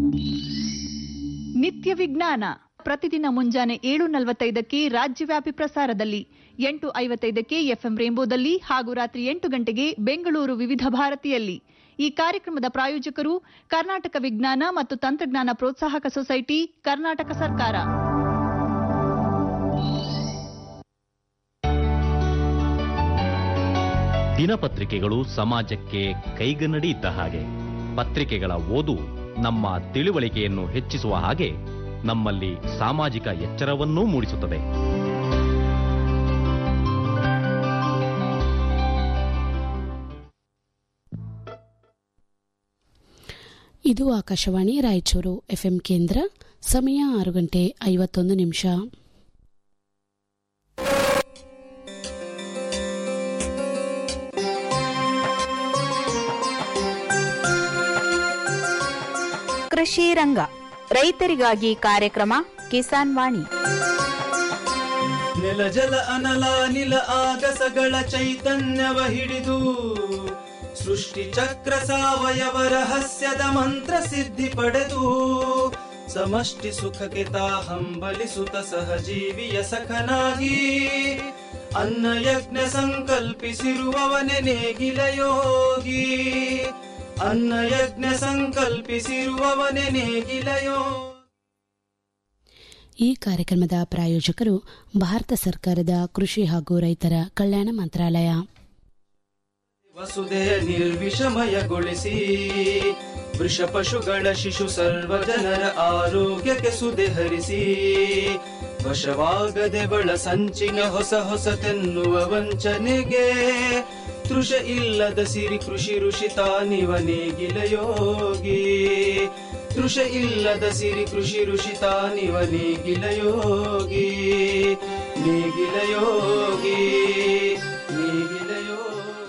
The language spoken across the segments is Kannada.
ನಿತ್ಯ ವಿಜ್ಞಾನ ಪ್ರತಿದಿನ ಮುಂಜಾನೆ ಏಳು ನಲವತ್ತೈದಕ್ಕೆ ರಾಜ್ಯವ್ಯಾಪಿ ಪ್ರಸಾರದಲ್ಲಿ ಎಂಟು ಐವತ್ತೈದಕ್ಕೆ ಎಫ್ಎಂ ರೇಂಬೋದಲ್ಲಿ ಹಾಗೂ ರಾತ್ರಿ ಎಂಟು ಗಂಟೆಗೆ ಬೆಂಗಳೂರು ವಿವಿಧ ಭಾರತಿಯಲ್ಲಿ ಈ ಕಾರ್ಯಕ್ರಮದ ಪ್ರಾಯೋಜಕರು ಕರ್ನಾಟಕ ವಿಜ್ಞಾನ ಮತ್ತು ತಂತ್ರಜ್ಞಾನ ಪ್ರೋತ್ಸಾಹಕ ಸೊಸೈಟಿ ಕರ್ನಾಟಕ ಸರ್ಕಾರ ದಿನಪತ್ರಿಕೆಗಳು ಸಮಾಜಕ್ಕೆ ಕೈಗನ್ನಡಿ ಇದ್ದ ಹಾಗೆ ಪತ್ರಿಕೆಗಳ ಓದು ನಮ್ಮ ತಿಳುವಳಿಕೆಯನ್ನು ಹೆಚ್ಚಿಸುವ ಹಾಗೆ ನಮ್ಮಲ್ಲಿ ಸಾಮಾಜಿಕ ಎಚ್ಚರವನ್ನೂ ಮೂಡಿಸುತ್ತದೆ ಇದು ಆಕಾಶವಾಣಿ ರಾಯಚೂರು ಎಫ್ಎಂ ಕೇಂದ್ರ ಸಮಯ ಆರು ಗಂಟೆ ಐವತ್ತೊಂದು ನಿಮಿಷ ಕೃಷಿ ರಂಗ ರೈತರಿಗಾಗಿ ಕಾರ್ಯಕ್ರಮ ಕಿಸಾನ್ ವಾಣಿ ನೆಲ ಜಲ ಅನಲ ನಿಲ ಆಗಸಗಳ ಚೈತನ್ಯವ ಹಿಡಿದು ಸೃಷ್ಟಿ ಚಕ್ರ ಸಾವಯವ ರಹಸ್ಯದ ಮಂತ್ರ ಸಿದ್ಧಿ ಪಡೆದು ಸಮಷ್ಟಿ ಸುಖಕ್ಕೆ ತಾ ಹಂಬಲಿಸುತ್ತ ಸಹಜೀವಿಯ ಸಖನಾಗಿ ಅನ್ನ ಯಜ್ಞ ಸಂಕಲ್ಪಿಸಿರುವವನೆ ನೇಗಿಲ ಯೋಗಿ ಅನ್ನ ಯಜ್ಞ ಸಂಕಲ್ಪಿಸಿರುವವನೆ ನೇಗಿಲ ಯೋಗಿ ಈ ಕಾರ್ಯಕ್ರಮದ ಪ್ರಾಯೋಜಕರು ಭಾರತ ಸರ್ಕಾರದ ಕೃಷಿ ಹಾಗೂ ರೈತರ ಕಲ್ಯಾಣ ಮಂತ್ರಾಲಯ ವಸುದೆಯ ನಿರ್ವಿಷಮಯಗೊಳಿಸಿ ವೃಷ ಪಶುಗಳ ಶಿಶು ಸರ್ವ ಜನರ ಆರೋಗ್ಯಕ್ಕೆ ಸುದೆ ಹರಿಸಿ ವಶವಾಗದೆ ಬಳ ಸಂಚಿನ ಹೊಸ ಹೊಸತೆನ್ನುವ ವಂಚನೆಗೆ ತೃಷ ಇಲ್ಲದ ಸಿರಿ ಕೃಷಿ ಋಷಿ ತಾನಿವ ನೇಗಿಲ ಯೋಗಿ ತೃಷ ಇಲ್ಲದ ಸಿರಿ ಕೃಷಿ ಋಷಿ ತಾನಿವ ನೇಗಿಲ ಯೋಗಿ ನೇಗಿಲ ಯೋಗಿ ನೇಗಿಲ ಯೋಗಿ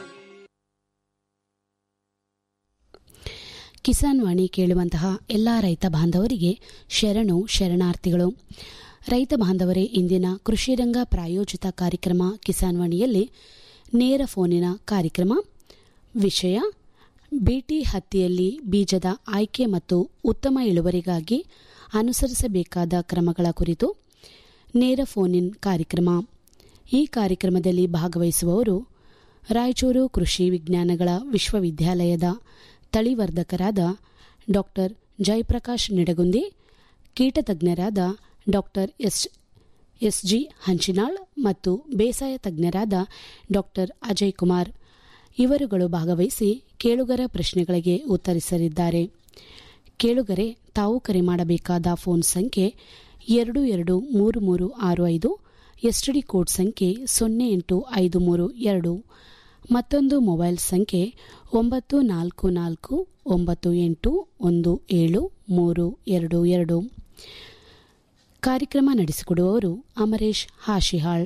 ಕಿಸಾನ್ ವಾಣಿ ಕೇಳುವಂತಹ ಎಲ್ಲ ರೈತ ಬಾಂಧವರಿಗೆ ಶರಣು ಶರಣಾರ್ಥಿಗಳು ರೈತ ಬಾಂಧವರೇ ಇಂದಿನ ಕೃಷಿ ರಂಗ ಪ್ರಾಯೋಜಿತ ಕಾರ್ಯಕ್ರಮ ಕಿಸಾನ್ ವಾಣಿಯಲ್ಲಿ ನೇರ ಫೋನಿನ ಕಾರ್ಯಕ್ರಮ ವಿಷಯ ಬೇಟಿ ಹತ್ತಿಯಲ್ಲಿ ಬೀಜದ ಆಯ್ಕೆ ಮತ್ತು ಉತ್ತಮ ಇಳುವರಿಗಾಗಿ ಅನುಸರಿಸಬೇಕಾದ ಕ್ರಮಗಳ ಕುರಿತು ನೇರ ಫೋನ್ ಇನ್ ಕಾರ್ಯಕ್ರಮ ಈ ಕಾರ್ಯಕ್ರಮದಲ್ಲಿ ಭಾಗವಹಿಸುವವರು ರಾಯಚೂರು ಕೃಷಿ ವಿಜ್ಞಾನಗಳ ವಿಶ್ವವಿದ್ಯಾಲಯದ ತಳಿವರ್ಧಕರಾದ ಡಾಕ್ಟರ್ ಜಯಪ್ರಕಾಶ್ ನಿಡಗುಂದಿ ಕೀಟತಜ್ಞರಾದ ಡಾಕ್ಟರ್ ಎಸ್ ಎಸ್ಜಿ ಹಂಚಿನಾಳ್ ಮತ್ತು ಬೇಸಾಯ ತಜ್ಞರಾದ ಡಾಕ್ಟರ್ ಅಜಯ್ ಕುಮಾರ್ ಇವರುಗಳು ಭಾಗವಹಿಸಿ ಕೇಳುಗರ ಪ್ರಶ್ನೆಗಳಿಗೆ ಉತ್ತರಿಸಲಿದ್ದಾರೆ ಕೇಳುಗರೆ ತಾವು ಕರೆ ಮಾಡಬೇಕಾದ ಫೋನ್ ಸಂಖ್ಯೆ ಎರಡು ಎರಡು ಮೂರು ಮೂರು ಆರು ಐದು ಎಸ್ಟಿಡಿ ಕೋಡ್ ಸಂಖ್ಯೆ ಸೊನ್ನೆ ಎಂಟು ಐದು ಮೂರು ಎರಡು ಮತ್ತೊಂದು ಮೊಬೈಲ್ ಸಂಖ್ಯೆ ಒಂಬತ್ತು ನಾಲ್ಕು ನಾಲ್ಕು ಒಂಬತ್ತು ಎಂಟು ಒಂದು ಏಳು ಮೂರು ಎರಡು ಎರಡು ಕಾರ್ಯಕ್ರಮ ನಡೆಸಿಕೊಡುವವರು ಅಮರೇಶ್ ಹಾಶಿಹಾಳ್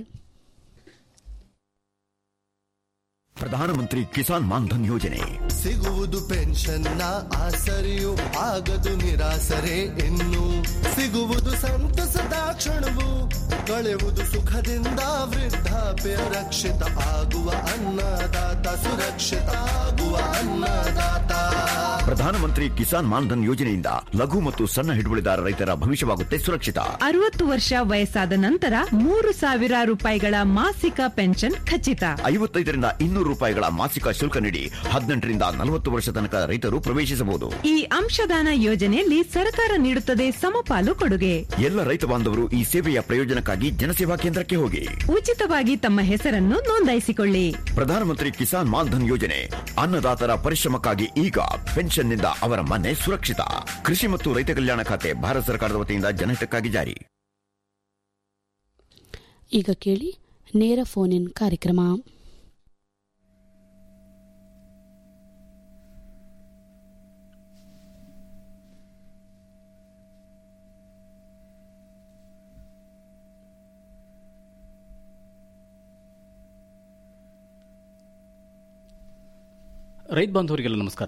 ಪ್ರಧಾನಮಂತ್ರಿ ಕಿಸಾನ್ ಮಾನ್ಧನ್ ಯೋಜನೆ ಸಿಗುವುದು ಪೆನ್ಷನ್ನ ಆಸರೆಯು ಆಗದು ನಿರಾಸರೆ ಇನ್ನು ಸಿಗುವುದು ಸಂತಸದ ಕ್ಷಣವು ಕಳೆಯುವುದು ಸುಖದಿಂದ ವೃದ್ಧಾಪ್ಯ ರಕ್ಷಿತ ಆಗುವ ಅನ್ನದಾತ ಸುರಕ್ಷಿತ ಆಗುವ ಅನ್ನದಾತ ಪ್ರಧಾನಮಂತ್ರಿ ಕಿಸಾನ್ ಮಾನ್ಧನ್ ಯೋಜನೆಯಿಂದ ಲಘು ಮತ್ತು ಸಣ್ಣ ಹಿಡುವಳಿದಾರ ರೈತರ ಭವಿಷ್ಯವಾಗುತ್ತೆ ಸುರಕ್ಷಿತ ಅರವತ್ತು ವರ್ಷ ವಯಸ್ಸಾದ ನಂತರ ಮೂರು ಸಾವಿರ ರೂಪಾಯಿಗಳ ಮಾಸಿಕ ಪೆನ್ಷನ್ ಖಚಿತ ಐವತ್ತೈದರಿಂದ ಇನ್ನೂರು ರೂಪಾಯಿಗಳ ಮಾಸಿಕ ಶುಲ್ಕ ನೀಡಿ ಹದಿನೆಂಟರಿಂದ ನಲವತ್ತು ವರ್ಷ ತನಕ ರೈತರು ಪ್ರವೇಶಿಸಬಹುದು ಈ ಅಂಶದಾನ ಯೋಜನೆಯಲ್ಲಿ ಸರ್ಕಾರ ನೀಡುತ್ತದೆ ಸಮಪಾಲು ಕೊಡುಗೆ ಎಲ್ಲ ರೈತ ಬಾಂಧವರು ಈ ಸೇವೆಯ ಪ್ರಯೋಜನಕ್ಕಾಗಿ ಜನಸೇವಾ ಕೇಂದ್ರಕ್ಕೆ ಹೋಗಿ ಉಚಿತವಾಗಿ ತಮ್ಮ ಹೆಸರನ್ನು ನೋಂದಾಯಿಸಿಕೊಳ್ಳಿ ಪ್ರಧಾನಮಂತ್ರಿ ಕಿಸಾನ್ ಮಾನ್ಧನ್ ಯೋಜನೆ ಅನ್ನದಾತರ ಪರಿಶ್ರಮಕ್ಕಾಗಿ ಈಗ ಪೆನ್ಷನ್ನಿಂದ ಅವರ ಮನೆ ಸುರಕ್ಷಿತ ಕೃಷಿ ಮತ್ತು ರೈತ ಕಲ್ಯಾಣ ಖಾತೆ ಭಾರತ ಸರ್ಕಾರದ ವತಿಯಿಂದ ಜನಹಿತಕ್ಕಾಗಿ ಜಾರಿ ಈಗ ಕೇಳಿ ನೇರ ಫೋನ್ ಇನ್ ಕಾರ್ಯಕ್ರಮ ರೈತ ಬಾಂಧವರಿಗೆಲ್ಲ ನಮಸ್ಕಾರ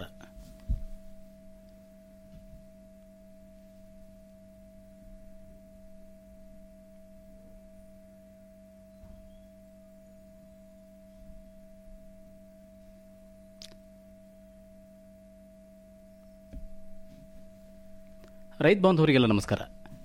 ರೈತ ಬಾಂಧವರಿಗೆಲ್ಲ ನಮಸ್ಕಾರ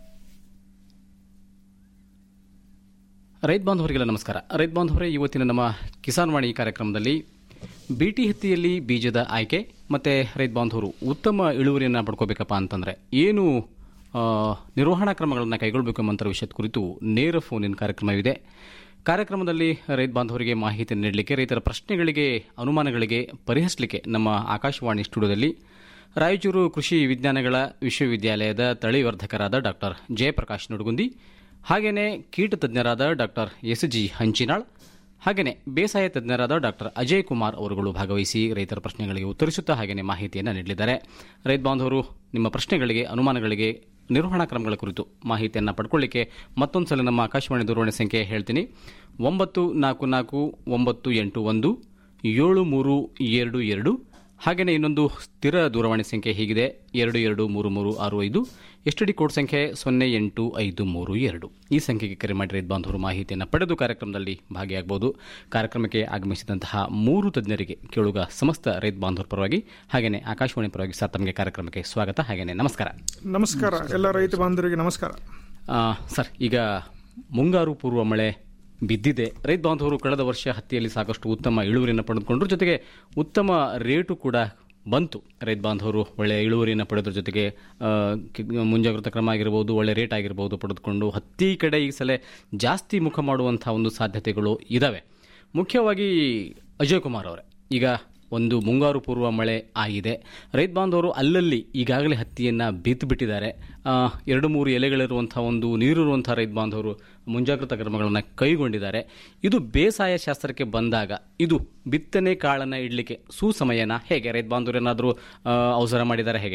ರೈತ ಬಾಂಧವರಿಗೆಲ್ಲ ನಮಸ್ಕಾರ ರೈತ ಬಾಂಧವರೇ ಇವತ್ತಿನ ನಮ್ಮ ಕಿಸಾನ್ ವಾಣಿ ಕಾರ್ಯಕ್ರಮದಲ್ಲಿ ಬಿಟಿ ಹತ್ತಿಯಲ್ಲಿ ಬೀಜದ ಆಯ್ಕೆ ಮತ್ತು ರೈತ ಬಾಂಧವರು ಉತ್ತಮ ಇಳುವರಿಯನ್ನು ಪಡ್ಕೋಬೇಕಪ್ಪ ಅಂತಂದರೆ ಏನು ಆ, ನಿರ್ವಹಣಾ ಕ್ರಮಗಳನ್ನು ಕೈಗೊಳ್ಳಬೇಕು ಎಂಬಂಥ ವಿಷಯದ ಕುರಿತು ನೇರ ಫೋನಿನ ಕಾರ್ಯಕ್ರಮವಿದೆ ಕಾರ್ಯಕ್ರಮದಲ್ಲಿ ರೈತ ಬಾಂಧವರಿಗೆ ಮಾಹಿತಿ ನೀಡಲಿಕ್ಕೆ ರೈತರ ಪ್ರಶ್ನೆಗಳಿಗೆ ಅನುಮಾನಗಳಿಗೆ ಪರಿಹರಿಸಲಿಕ್ಕೆ ನಮ್ಮ ಆಕಾಶವಾಣಿ ಸ್ಟುಡಿಯೋದಲ್ಲಿ ರಾಯಚೂರು ಕೃಷಿ ವಿಜ್ಞಾನಗಳ ವಿಶ್ವವಿದ್ಯಾಲಯದ ತಳಿವರ್ಧಕರಾದ ಡಾಕ್ಟರ್ ಜಯಪ್ರಕಾಶ್ ನುಡುಗುಂದಿ ಹಾಗೆಯೇ ಕೀಟ ತಜ್ಞರಾದ ಡಾಕ್ಟರ್ ಎಸ್ ಜಿ ಹಂಚಿನಾಳ್ ಹಾಗೆಯೇ ಬೇಸಾಯ ತಜ್ಞರಾದ ಡಾಕ್ಟರ್ ಅಜಯ್ ಕುಮಾರ್ ಅವರುಗಳು ಭಾಗವಹಿಸಿ ರೈತರ ಪ್ರಶ್ನೆಗಳಿಗೆ ಉತ್ತರಿಸುತ್ತಾ ಹಾಗೆಯೇ ಮಾಹಿತಿಯನ್ನು ನೀಡಲಿದ್ದಾರೆ ರೈತ ಬಾಂಧವರು ನಿಮ್ಮ ಪ್ರಶ್ನೆಗಳಿಗೆ ಅನುಮಾನಗಳಿಗೆ ನಿರ್ವಹಣಾ ಕ್ರಮಗಳ ಕುರಿತು ಮಾಹಿತಿಯನ್ನು ಪಡ್ಕೊಳ್ಳಿಕ್ಕೆ ಮತ್ತೊಂದು ಸಲ ನಮ್ಮ ಆಕಾಶವಾಣಿ ದೂರವಾಣಿ ಸಂಖ್ಯೆ ಹೇಳ್ತೀನಿ ಒಂಬತ್ತು ನಾಲ್ಕು ನಾಲ್ಕು ಒಂಬತ್ತು ಎಂಟು ಒಂದು ಏಳು ಮೂರು ಎರಡು ಎರಡು ಹಾಗೆಯೇ ಇನ್ನೊಂದು ಸ್ಥಿರ ದೂರವಾಣಿ ಸಂಖ್ಯೆ ಹೀಗಿದೆ ಎರಡು ಎರಡು ಮೂರು ಮೂರು ಆರು ಐದು ಎಸ್ ಡಿ ಕೋಡ್ ಸಂಖ್ಯೆ ಸೊನ್ನೆ ಎಂಟು ಐದು ಮೂರು ಎರಡು ಈ ಸಂಖ್ಯೆಗೆ ಕರೆ ಮಾಡಿ ರೈತ ಬಾಂಧವರು ಮಾಹಿತಿಯನ್ನು ಪಡೆದು ಕಾರ್ಯಕ್ರಮದಲ್ಲಿ ಭಾಗಿಯಾಗಬಹುದು ಕಾರ್ಯಕ್ರಮಕ್ಕೆ ಆಗಮಿಸಿದಂತಹ ಮೂರು ತಜ್ಞರಿಗೆ ಕೇಳುಗ ಸಮಸ್ತ ರೈತ ಬಾಂಧವರ ಪರವಾಗಿ ಹಾಗೆಯೇ ಆಕಾಶವಾಣಿ ಪರವಾಗಿ ಸರ್ ತಮಗೆ ಕಾರ್ಯಕ್ರಮಕ್ಕೆ ಸ್ವಾಗತ ಹಾಗೆಯೇ ನಮಸ್ಕಾರ ನಮಸ್ಕಾರ ಎಲ್ಲ ರೈತ ಬಾಂಧವರಿಗೆ ನಮಸ್ಕಾರ ಆ, ಸರ್ ಈಗ ಮುಂಗಾರು ಪೂರ್ವ ಮಳೆ ಬಿದ್ದಿದೆ ರೈತ ಬಾಂಧವರು ಕಳೆದ ವರ್ಷ ಹತ್ತಿಯಲ್ಲಿ ಸಾಕಷ್ಟು ಉತ್ತಮ ಇಳುವರಿಯನ್ನು ಪಡೆದುಕೊಂಡ್ರು ಜೊತೆಗೆ ಉತ್ತಮ ರೇಟು ಕೂಡ ಬಂತು ರೈತ ಬಾಂಧವರು ಒಳ್ಳೆಯ ಇಳುವರಿಯನ್ನು ಪಡೆದ್ರ ಜೊತೆಗೆ ಆ, ಕಿ- ಮುಂಜಾಗ್ರತಾ ಕ್ರಮ ಆಗಿರ್ಬೋದು ಒಳ್ಳೆ ರೇಟ್ ಆಗಿರ್ಬೋದು ಪಡೆದುಕೊಂಡು ಹತ್ತಿ ಕಡೆ ಈ ಸಲ ಜಾಸ್ತಿ ಮುಖ ಮಾಡುವಂಥ ಒಂದು ಸಾಧ್ಯತೆಗಳು ಇದ್ದಾವೆ ಮುಖ್ಯವಾಗಿ ಅಜಯ್ ಕುಮಾರ್ ಅವರೇ ಈಗ ಒಂದು ಮುಂಗಾರು ಪೂರ್ವ ಮಳೆ ಆಗಿದೆ ರೈತ ಬಾಂಧವರು ಅಲ್ಲಲ್ಲಿ ಈಗಾಗಲೇ ಹತ್ತಿಯನ್ನು ಬಿತ್ತು ಬಿಟ್ಟಿದ್ದಾರೆ ಆ, ಎರಡು ಮೂರು ಎಲೆಗಳಿರುವಂಥ ಒಂದು ನೀರಿರುವಂಥ ರೈತ ಬಾಂಧವರು ಮುಂಜಾಗ್ರತಾ ಕ್ರಮಗಳನ್ನು ಕೈಗೊಂಡಿದ್ದಾರೆ ಇದು ಬೇಸಾಯ ಶಾಸ್ತ್ರಕ್ಕೆ ಬಂದಾಗ ಇದು ಬಿತ್ತನೆ ಕಾಳನ್ನು ಇಡಲಿಕ್ಕೆ ಸುಸಮಯನ ಹೇಗೆ ರೈತ ಬಾಂಧವರು ಏನಾದರೂ ಅವಸರ ಮಾಡಿದ್ದಾರೆ ಹೇಗೆ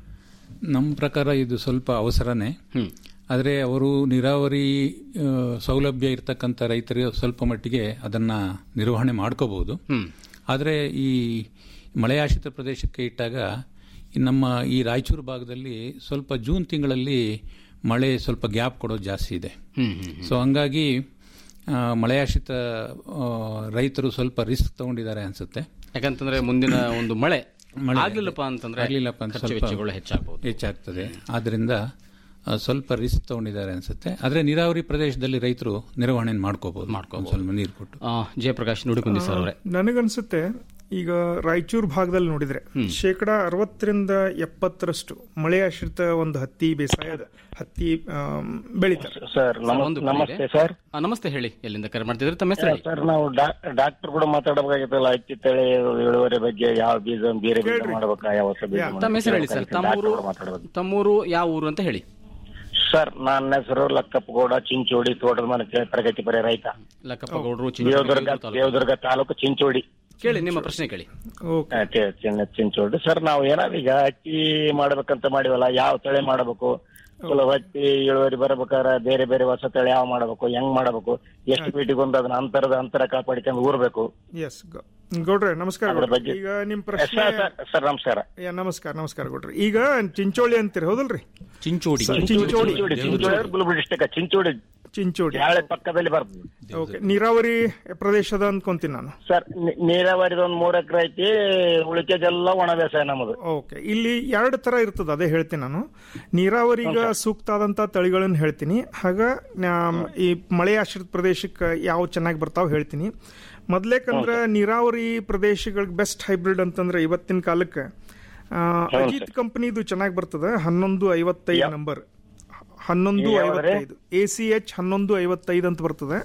ನಮ್ಮ ಪ್ರಕಾರ ಇದು ಸ್ವಲ್ಪ ಅವಸರನೇ ಆದರೆ ಅವರು ನೀರಾವರಿ ಆ, ಸೌಲಭ್ಯ ಇರತಕ್ಕಂಥ ರೈತರು ಸ್ವಲ್ಪ ಮಟ್ಟಿಗೆ ಅದನ್ನ ನಿರ್ವಹಣೆ ಮಾಡ್ಕೋಬಹುದು ಆದರೆ ಈ ಮಳೆಯಾಶ್ರಿತ ಪ್ರದೇಶಕ್ಕೆ ಇಟ್ಟಾಗ ಈ ನಮ್ಮ ಈ ರಾಯಚೂರು ಭಾಗದಲ್ಲಿ ಸ್ವಲ್ಪ ಜೂನ್ ತಿಂಗಳಲ್ಲಿ ಮಳೆ ಸ್ವಲ್ಪ ಗ್ಯಾಪ್ ಕೊಡೋದು ಜಾಸ್ತಿ ಇದೆ ಸೊ ಹಂಗಾಗಿ ಆ, ಮಳೆಯಾಶ್ರಿತ ಆ, ರೈತರು ಸ್ವಲ್ಪ ರಿಸ್ಕ್ ತಗೊಂಡಿದ್ದಾರೆ ಅನ್ಸುತ್ತೆ ಯಾಕಂತಂದ್ರೆ ಮುಂದಿನ ಒಂದು ಮಳೆ ಮಳೆ ಆಗ್ಲಿಲ್ಲಪ್ಪ ಅಂತಂದ್ರೆ ಆಗ್ಲಿಲ್ಲಪ್ಪ ಅಂತ ಖರ್ಚು ಸ್ವಲ್ಪ ವೆಚ್ಚಗಳು ಹೆಚ್ಚಾಗಬಹುದು ಹೆಚ್ಚಾಗ್ತದೆ ಆದ್ರಿಂದ ಆ, ಸ್ವಲ್ಪ ರಿಸ್ಕ್ ತಗೊಂಡಿದ್ದಾರೆ ಅನ್ಸುತ್ತೆ ಆದ್ರೆ ನೀರಾವರಿ ಪ್ರದೇಶದಲ್ಲಿ ರೈತರು ನಿರ್ವಹಣೆ ಮಾಡ್ಕೋಬಹುದು ಮಾಡ್ಕೋಬಹುದು ಸ್ವಲ್ಪ ನೀರು ಕೊಟ್ಟು ಜಯಪ್ರಕಾಶ್ ನುಡಿಕುಂದಿ ಸರ್ ಅವರೇ ನನಗನ್ಸುತ್ತೆ ಈಗ ರಾಯಚೂರು ಭಾಗದಲ್ಲಿ ನೋಡಿದ್ರೆ ಶೇಕಡ ಅರವತ್ತರಿಂದ ಎಪ್ಪತ್ತರಷ್ಟು ಮಳೆ ಆಶ್ರಿತ ಒಂದು ಹತ್ತಿ ಬೇಸಾಯದ ಹತ್ತಿ ಆಮ್, ಬೆಳಿತಾರೆ ಸರ್ ಒಂದು ನಮಸ್ತೆ ಸರ್ ಆ, ನಮಸ್ತೆ ಹೇಳಿ ಎಲ್ಲಿಂದ ಕರೆ ಮಾಡ್ತಿದ್ರೆ ತಮ್ಮ ಹೆಸರು ಹೇಳಿ ಸರ್ ನಾವು ಡಾಕ್ಟರ್ ಕೂಡ ಮಾತಾಡಬೇಕಾಗಿತ್ತಲ್ಲ ಹತ್ತಿ ತಳಿ ಇಳುವರಿ ಬಗ್ಗೆ ಯಾವ ಬೀಜ ಬೇರೆ ಬೀಜ ಮಾಡ್ಬೇಕಾ ಯಾವ ಹೊಸ ಬೀಜ ತಮ್ಮ ಹೆಸರು ಹೇಳಿ ಸರ್ ತಮ್ಮೂರು ಮಾತಾಡಬೇಕು ತಮ್ಮೂರು ಯಾವ ಊರು ಅಂತ ಹೇಳಿ ಸರ್ ನನ್ನ ಹೆಸರು ಲಕ್ಕಪ್ಪಗೌಡ ಚಿಂಚೋಡಿ ತೋಟದ ಮನೆ ತರಗತಿ ಬರೀ ರೈತ ಲಕ್ಕಪ್ಪ ಗೌಡ್ರು ದೇವದುರ್ಗ ದೇವದುರ್ಗ ತಾಲೂಕು ಚಿಂಚೋಡಿ ಕೇಳಿ ನಿಮ್ಮ ಪ್ರಶ್ನೆ ಕೇಳಿ ಆ, ಚಿ- ಚಿನ್ನ- ಚಿಂಚೋಡಿ ಸರ್ ನಾವು ಏನಾದ್ರು ಈಗ ಹತ್ತಿ ಮಾಡ್ಬೇಕಂತ ಮಾಡಿವಲ್ಲ ಯಾವ ತಳಿ ಮಾಡಬೇಕು ಕೆಲವು ಹತ್ತಿ ಇಳುವರಿ ಬರ್ಬೇಕಾದ್ರೆ ಬೇರೆ ಬೇರೆ ಹೊಸ ತಳಿ ಯಾವ ಮಾಡಬೇಕು ಹೆಂಗ್ ಮಾಡಬೇಕು ಎಷ್ಟು ಫೀಟಿಗೊಂದು ಅದನ್ನ ಅಂತರದ ಅಂತರ ಕಾಪಾಡಿಕೊಂಡು ಊರ್ಬೇಕು ಎಸ್ ಗೌಡ್ರೆ ನಮಸ್ಕಾರ ಅದ್ರ ಗೌಡ್ರೆ. ಬಗ್ಗೆ ಈಗ ನಿಮ್ ಪ್ರಶ್ನೆ ಸರ್, ಸರ್, ಸರ್ ನಮಸ್ಕಾರ ಯಾ, ನಮಸ್ಕಾರ ನಮಸ್ಕಾರ ಗೌಡ್ರಿ ಈಗ ಚಿಂಚೋಳಿ ಅಂತೀರಿ ಹೌದಲ್ರಿ ಚಿಂಚೋಡಿ ಸ- ಚಿಂಚೋಡಿ ಚಿಂಚೋಡಿ ಚಿಂಚೋಡಿ ಗುಲ್ಬರ್ಗ ಡಿಸ್ಟಿಕ್ ಚಿಂಚೋಡಿ ಚಿಂಚೋಡಿ ಯಾಳೆ ಪಕ್ಕದಲ್ಲಿ ಬರ್ತದೆ ಓಕೆ ನೀರಾವರಿ ಪ್ರದೇಶದ ಅನ್ಕೊಂತೀನಿ ನಾನು ಸರ್ ನಿ- ನೀರಾವರಿದ ಒಂದ್ ಮೂರ್ ಎಕರೆ ಐತಿ ಉಳಿಕೆದೆಲ್ಲ ಒಣ ಬೇಸಾಯ ನಮ್ಮದು ಓಕೆ ಇಲ್ಲಿ ಎರಡು ತರ ಇರ್ತದೆ ಅದೇ ಹೇಳ್ತೀನಿ ನಾನು ನೀರಾವರಿಗ ಸೂಕ್ತ ಆದಂತ ತಳಿಗಳನ್ನು ಹೇಳ್ತೀನಿ ಹಾಗ ನಾ- ಈ ಮಳೆ ಆಶ್ರಿತ ಪ್ರದೇಶಕ್ಕೆ ಯಾವ ಚೆನ್ನಾಗಿ ಬರ್ತಾವ ಹೇಳ್ತೀನಿ ಮೊದ್ಲೇಕಂದ್ರೆ ನೀರಾವರಿ ಪ್ರದೇಶಗಳಿಗೆ ಬೆಸ್ಟ್ ಹೈಬ್ರಿಡ್ ಅಂತಂದ್ರೆ ಇವತ್ತಿನ ಕಾಲಕ್ಕೆ ಆ, ಅಜಿತ್ ಕಂಪನಿದು ಚೆನ್ನಾಗಿ ಬರ್ತದೆ ಹನ್ನೊಂದು ಐವತ್ತೈದು ನಂಬರ್ ಹನ್ನೊಂದು ಯಾವ್ದ್ರಿ? ಐವತ್ತೈದು ಎ ಸಿ ಎಚ್ ಹನ್ನೊಂದು ಐವತ್ತೈದು ಅಂತ ಬರ್ತದೆ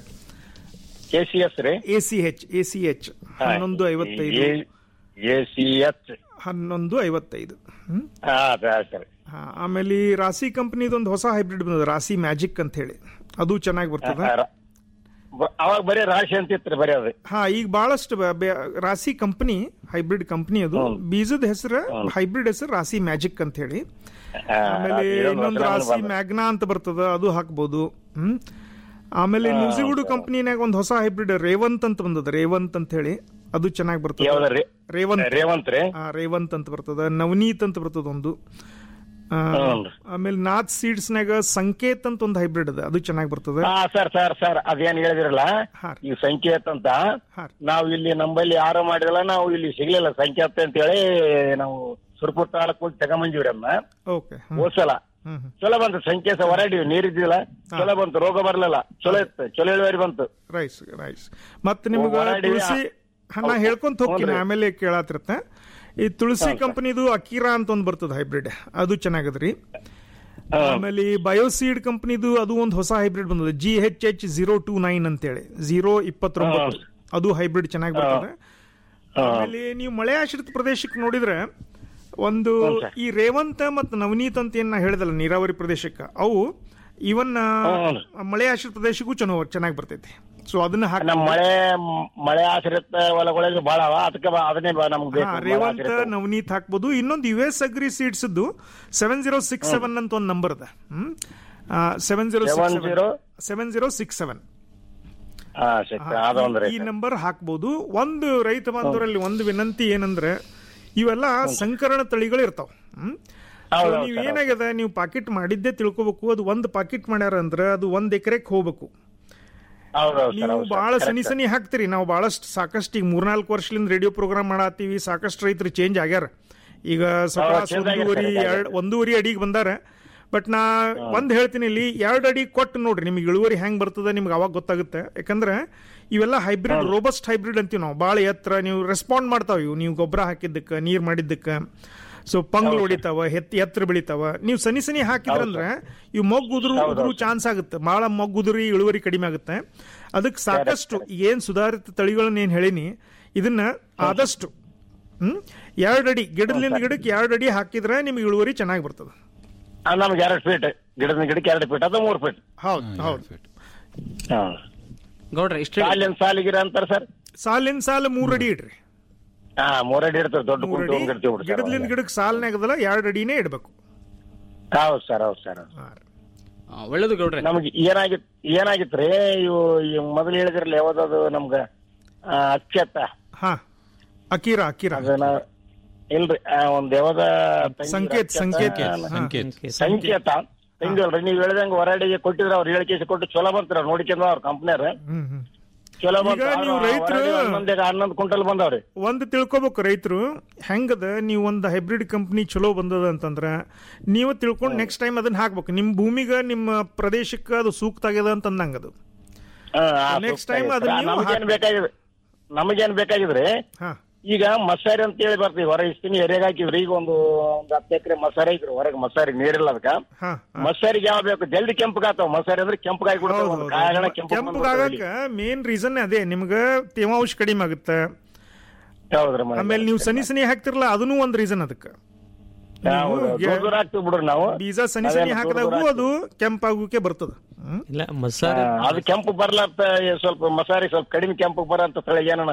ಕೆ ಸಿ ಎಸ್ ರೀ A C H A C H ಹನ್ನೊಂದು ಐವತ್ತೈದು ಎ ಸಿ ಎಚ್ ಹನ್ನೊಂದು ಐವತ್ತೈದು ಹ್ಮ್ ಹಾ ಸರಿ ಹಾ, ಆಮೇಲೆ ಈ ರಾಸಿ ಕಂಪನಿದು ಒಂದು ಹೊಸ ಹೈಬ್ರಿಡ್ ಬಂದದ ರಾಸಿ ಮ್ಯಾಜಿಕ್ ಅಂತ ಹೇಳಿ ಅದು ಚೆನ್ನಾಗಿ ಬರ್ತದ ಹಾ, ರ- ಬ- ಅವಾಗ ಬರೀ ರಾಶಿ ಅಂತ ಇತ್ತು ಬರೀ ಅದು ಹಾ ಈಗ ಬಹಳಷ್ಟು ಬ- ಬೆ- ರಾಸಿ ಕಂಪನಿ ಹೈಬ್ರಿಡ್ ಕಂಪನಿ ಅದು ಬೀಜದ ಹೆಸರು ಹೈಬ್ರಿಡ್ ಹೆಸರು ರಾಸಿ ಮ್ಯಾಜಿಕ್ ಅಂತ ಹೇಳಿ ಹಾ, ಆಮೇಲೆ ಅದು ಇದೊಂದು ಇನ್ನೊಂದು ಹೊಸ ರಾಸಿ ಬಂದ. ಮ್ಯಾಗ್ನಾ ಅಂತ ಬರ್ತದ ಅದು ಹಾಕ್ಬೋದು ಹ್ಮ್ ಆಮೇಲೆ ಹಾ, ನ್ಯೂಸಿಗುಡು ಕಂಪನಿನಾಗ ಒಂದು ಹೊಸ ಹೈಬ್ರಿಡ್ ರೇವಂತ್ ಅಂತ ಬಂದದ ರೇವಂತ್ ಅಂತ ಹೇಳಿ ಅದು ಚೆನ್ನಾಗಿ ಬರ್ತದ ಯಾವ್ದ್ರಿ? ರೇವಂತ್ ರೇವಂತ್ ರೀ ಆ, ರೇವಂತ್ ಅಂತ ಬರ್ತದ ನವನೀತ್ ಅಂತ ಬರ್ತದ ಒಂದು ಆ, ಹ್ಞೂನ್ರಿ. ಆಮೇಲೆ ನಾಥ್ ಸೀಡ್ಸ್ ನಾಗ ಸಂಕೇತ್ ಅಂತ ಒಂದು ಹೈಬ್ರಿಡ್ ಅದ ಅದು ಚೆನ್ನಾಗಿ ಬರ್ತದೆ ಹಾ ಸರ್ ಸರ್ ಸರ್ ಅದೇನ್ ಹೇಳಿದ್ರಲ್ಲ ಈ ಸಂಕೇತ್ ಅಂತ ನಾವು ಇಲ್ಲಿ ನಂಬಲ್ಲಿ ಯಾರು ಮಾಡಿದಲ್ಲ ನಾವು ಇಲ್ಲಿ ಸಿಗ್ಲಿಲ್ಲ ಸಂಕೇತ್ ಅಂತ ಹೇಳಿ ನಾವು ಸುರ್ಪುರ್ ತಾಲೂಕು ಹೋಗಿ ತಗೊಂಬಂದಿವ್ರಿ ಅದನ್ನ ಓಕೆ ಹೋದ್ಸಲ ಹ್ಮ್ ಚಲೋ ಬಂತು ಸಂಖ್ಯೆ ಸಹ ಹೊರಡಿವಿ ನೀರಿದ್ದಿಲ್ಲ ಚಲೋ ಬಂತು ರೋಗ ಬರ್ಲಿಲ್ಲ ಚಲೋ ಇತ್ತು ಚಲೋ ಇಳುವರಿ ಬಂತು ರೈಸ್ ರೈಸ್ ಮತ್ತೆ ನಿಮ್ಗ ಹೊರಡಿ- ತುಳಸಿ ಹಾ, ನಾ ಹೇಳ್ಕೊಂತ ಹೋಗ್ತೀನಿ ಹ್ಞೂನ್ರಿ. ಆಮೇಲೆ ಕೇಳತ್ತಿರತ್ತೆ ಈ ತುಳಸಿ ಕಂಪನಿದು ಅಕೀರಾ ಅಂತ ಒಂದು ಬರ್ತದ ಹೈಬ್ರಿಡ್ ಅದು ಚೆನ್ನಾಗದ್ರಿ ಆಮೇಲೆ ಬಯೋಸೀಡ್ ಕಂಪನಿದು ಅದು ಒಂದು ಹೊಸ ಹೈಬ್ರಿಡ್ ಬಂದದ G H H zero two nine ಅಂತೇಳಿ ಜೀರೋ ಇಪ್ಪತ್ತೊಂಬತ್ತು ಅದು ಹೈಬ್ರಿಡ್ ಚೆನ್ನಾಗಿ ಬರ್ತದೆ ಆಮೇಲೆ ನೀವು ಮಳೆ ಆಶ್ರಿತ ಪ್ರದೇಶಕ್ಕೆ ನೋಡಿದ್ರೆ ಒಂದು ಈ ರೇವಂತ ಮತ್ತು ನವನೀತ್ ಅಂತ ಏನ್ ನಾ ಹೇಳಿದಲ್ಲ ನೀರಾವರಿ ಪ್ರದೇಶಕ್ಕೆ ಅವು ಇವನ್ ಮಳೆ ಆಶ್ರಿತ ಪ್ರದೇಶಕ್ಕೂ ಚೆನ್ನ ಚೆನ್ನಾಗಿ ಬರ್ತೈತಿ ಸೊ ಅದನ್ನ ಹಾಕಿ ನಮ್ ಮಳೆ ಮಳೆ ಆಶ್ರಿತ ಹೊಲಗಳಿಗೆ ಬಾಳ ಅವ ಅದಕ್ಕೆ ಬಾ- ಅದನ್ನೇ ಬಾ- ನಮ್ಗೆ ಬೇಕು ಹಾ, ಮಳೆ ರೇವಂತ್ ಆಶ್ರಿತ. ನವನೀತ್ ಹಾಕ್ಬೋದು ಇನ್ನೊಂದು U S agri seeds seven zero six seven ಅಂತ ಒಂದು ನಂಬರ್ ಅದ seven zero six 70? Seven zero six seven ಹಾ ಶಕ್ತಿ ಅದೊಂದ್ರೆ ಈ ನಂಬರ್ ಹಾಕ್ಬೋದು ಒಂದು ರೈತ ಬಾಂಧವರಲ್ಲಿ ಒಂದು ವಿನಂತಿ ಏನಂದ್ರೆ ಇವೆಲ್ಲ ಸಂಕರಣ ತಳಿಗಳು ಇರ್ತಾವ ಹ್ಮ್ ಹೌದು, So ಹೌದು, ನೀವ್ ಸರ್, ಏನಾಗ್ಯದ ನೀವು ಪಾಕೆಟ್ ಮಾಡಿದ್ದೇ ತಿಳ್ಕೊಬೇಕು ಅದು ಒಂದು ಪಾಕೆಟ್ ಮಾಡ್ಯಾರ ಅಂದ್ರೆ ಅದು ಒಂದ್ ಎಕರೆಕ್ ಹೋಗ್ಬೇಕು ಹೌದೌದು ಸರ್ ನೀವು ಹೌದು ಸರ್. ಬಹಳ Correct ಸನಿ ಸರ್. ಸನಿ ಹಾಕ್ತಿರಿ ನಾವು ಬಹಳಷ್ಟು ಸಾಕಷ್ಟು ಈಗ ಮೂರ್ನಾಲ್ಕು ವರ್ಷದಿಂದ ರೇಡಿಯೋ ಪ್ರೋಗ್ರಾಮ್ ಮಾಡತ್ತೀವಿ ಸಾಕಷ್ಟು ರೈತರು ಚೇಂಜ್ ಆಗ್ಯಾರ ಈಗ ಸಕಾಸ್ change ಆಗ್ಯಾರ ಒಂದೂವರೆ ಸರ್, ಎರಡ್ ಒಂದೂವರೆ ಅಡಿಗೆ ಬಂದಾರ ಬಟ್ ನಾ ಒಂದ್ ಹೇಳ್ತೀನಿ ಇಲ್ಲಿ ಎರಡು ಅಡಿ ಕೊಟ್ಟು ನೋಡ್ರಿ ನಿಮ್ಗೆ ಇಳುವರಿ ಹೆಂಗ್ ಬರ್ತದ ನಿಮ್ಗೆ ಅವಾಗ ಗೊತ್ತಾಗುತ್ತೆ ಯಾಕಂದ್ರೆ ಇವೆಲ್ಲ ಹೈಬ್ರಿಡ್ ರೋಬಸ್ಟ್ ಹೈಬ್ರಿಡ್ ಅಂತೀವಿ ನಾವು ಭಾಳ ಎತ್ತರ ನೀವು ರೆಸ್ಪಾಂಡ್ ಮಾಡ್ತಾವ ಇವು ನೀವು ಗೊಬ್ಬರ ಹಾಕಿದ್ದಕ್ಕೆ ನೀರ್ ಮಾಡಿದ್ದಕ್ಕೆ ಸೊ ಪಂಗ್ಲು ಹೊಡಿತಾವ ಎತ್ ಎತ್ತರ ಬೆಳಿತಾವ ನೀವು ಸನಿ ಸನಿ ಹಾಕಿದ್ರಂದ್ರೆ ಇವು ಮೊಗ್ಗು ಉದುರು ಉದುರು ಚಾನ್ಸ್ ಆಗುತ್ತೆ ಭಾಳ ಮೊಗ್ಗು ಉದುರಿ ಇಳುವರಿ ಕಡಿಮೆ ಆಗುತ್ತೆ ಅದಕ್ಕೆ ಸಾಕಷ್ಟು ಏನ್ ಸುಧಾರಿತ ತಳಿಗಳನ್ನ ಏನ್ ಹೇಳಿನಿ ಇದನ್ನ ಆದಷ್ಟು ಹ್ಮ್ ಎರಡು ಅಡಿ ಗಿಡದಿಂದ ಗಿಡಕ್ಕೆ ಎರಡು ಅಡಿ ಹಾಕಿದ್ರೆ ನಿಮ್ಗೆ ಇಳುವರಿ ಚೆನ್ನಾಗಿ ಬರ್ತದೆ ಆ, ನಮ್ಗೆ ಎರಡು ಫೀಟ್ ಗಿಡದ ಗಿಡಕ್ಕೆ ಎರಡು ಫೀಟ್ ಅದು ಮೂರು ಫೀಟ್ ಹೌದು ಹೌದು ಹಾ ಗೌಡ್ರ ಇಷ್ಟ ಸಾಲಿನ ಸಾಲಿಗಿರ ಅಂತಾರ ಸರ್ ಸಾಲಿನ ಸಾಲ ಮೂರ್ ಅಡಿ ಇಡ್ರಿ ಹಾ ಮೂರಡಿ ಇರ್ತದೆ ದೊಡ್ಡ ಮೂರ್ ಕುಂಟು ಅಡಿ ಇರ್ತೀವಿ ಬಿಡಿ ಸರ್ ಗಿಡದಿಂದ ಗಿಡಕ್ಕೆ ಸಾಲಿನಾಗದಲ್ಲ ಎರಡು ಅಡಿನೇ ಇಡ್ಬೇಕು ಹೌದು ಸರ್ ಹೌದು ಸರ್ ಒಳ್ಳೇದು ಗೌಡ್ರೆ ನಮ್ಗೆ ಏನಾಗಿತ್ ಏನಾಗಿತ್ರಿ ಇವು ಈ ಮೊದಲು ಹೇಳಿದ್ರಲ್ಲ ಯಾವ್ದದು ನಮ್ಗ ಆ, ಅಚ್ಚತ್ತ ಹಾ ಅಕೀರಾ ಅಕೀರಾ ಅದನ್ನ ಇಲ್ರಿ ಆ, ಒಂದ್ ಯಾವ್ದ ತಂಗಿ ಸಂಕೇತ್, ಅಚ್ಚತ್ತ, ಸಂಕೇತ್, ಅಲ್ಲ, ಸಂಕೇತ್. ಸಂಕೇತ ತಂಗಿಲ್ರಿ ನೀವು ಹೇಳ್ದಂಗ ಹೊರಡಿಗೆ ಕೊಟ್ಟಿದ್ರ ಅವ್ರು ಹೇಳಿಕೆ ಕೊಟ್ಟು ಚಲೋ ಬಂತ್ರ ನೋಡಿಕೊಂಡ್ ಅವ್ರ ಕಂಪ್ನಿಯವ್ರ ಹ್ಮ್ ಹ್ಮ್ ಚಲೋ ಈಗ ಬಂತು ನೀವು ರೈತರು- ಹನ್ನೊಂದ್ ಹನ್ನೊಂದು ಕ್ವಿಂಟಲ್ ಬಂದವ್ರಿ ಒಂದು ತಿಳ್ಕೊಬೇಕು ರೈತರು ಹೆಂಗದ ನೀವು ಒಂದು ಹೈಬ್ರಿಡ್ ಕಂಪ್ನಿ ಚಲೋ ಬಂದದ ಅಂತಂದ್ರ ನೀವು ತಿಳ್ಕೊಂಡು ನೆಕ್ಸ್ಟ್ ಟೈಮ್ ಅದನ್ನ ಹಾಕ್ಬೇಕು ನಿಮ್ಮ ಭೂಮಿಗೆ ನಿಮ್ಮ ಪ್ರದೇಶಕ್ಕೆ ಅದು ಸೂಕ್ತ ಆಗ್ಯದ ಅಂತ ಅಂದಂಗದು Next time ಅದನ್ನ ನೀವು ನಮಗೇನ್ ಹಾಕ್ಬೇಕು. ಬೇಕಾಗಿದೆ ನಮಗೇನ್ ಬೇಕಾಗಿದ್ರಿ ಹಾ ಈಗ ಮಸಾರಿ ಅಂತ ಹೇಳಿ ಬರ್ತೀವಿ ಹೊರಗೆ ಇಸ್ತೀನಿ ಎರೆಗೆ ಹಾಕಿದ್ರಿ ಈಗ ಒಂದು ಒಂದ್ ಹತ್ತು ಎಕರೆ ಮಸಾರಿ ಐತ್ರಿ ಹೊರಗೆ ಮಸಾರಿ ನೀರಿಲ್ಲ ಅದಕ್ಕ ಹಾ ಮಸಾರಿಗೆ ಯಾವ ಬೇಕು ಜಲ್ದಿ ಕೆಂಪಗಾತಾವ ಮಸಾರಿ ಅಂದ್ರೆ ಕೆಂಪಗಾಗಿ ಬಿಡ್ತಾವ ಒಂದು ಕಾಯಗಣ ಕೆಂಪು ಕೆಂಪಗಾಗಕ್ಕ ಮೇನ್ ರೀಸನ್ ಅದೇ ನಿಮ್ಗೆ ತೇವಾಂಶ ಕಡಿಮೆ ಆಗುತ್ತೆ ಹೌದ್ರಿ ಆಮೇಲೆ ನೀವು ಸನಿ ಸನಿ ಹಾಕ್ತಿರಲ್ಲ ಅದನ್ನೂ ಒಂದು ರೀಸನ್ ಅದಕ್ಕೆ ದೂರ ಹಾಕ್ತಿವಿ ಬಿಡ್ರಿ ನಾವು ಬೀಜ ಸನಿ ಸನಿ ಹಾಕಿದಾಗೂ ಅದು ಕೆಂಪಾಗೋಕೆ ಬರ್ತದ ಹ್ಮ್ ಇಲ್ಲ ಮಸಾಲೆ ಆ, ಅದು ಕೆಂಪು ಬರ್ಲಾರ್ದ ಸ್ವಲ್ಪ ಮಸಾರಿ ಸ್ವಲ್ಪ ಕಡಿಮೆ ಕೆಂಪು ಬರಂತ ತಳಿ ಏನನ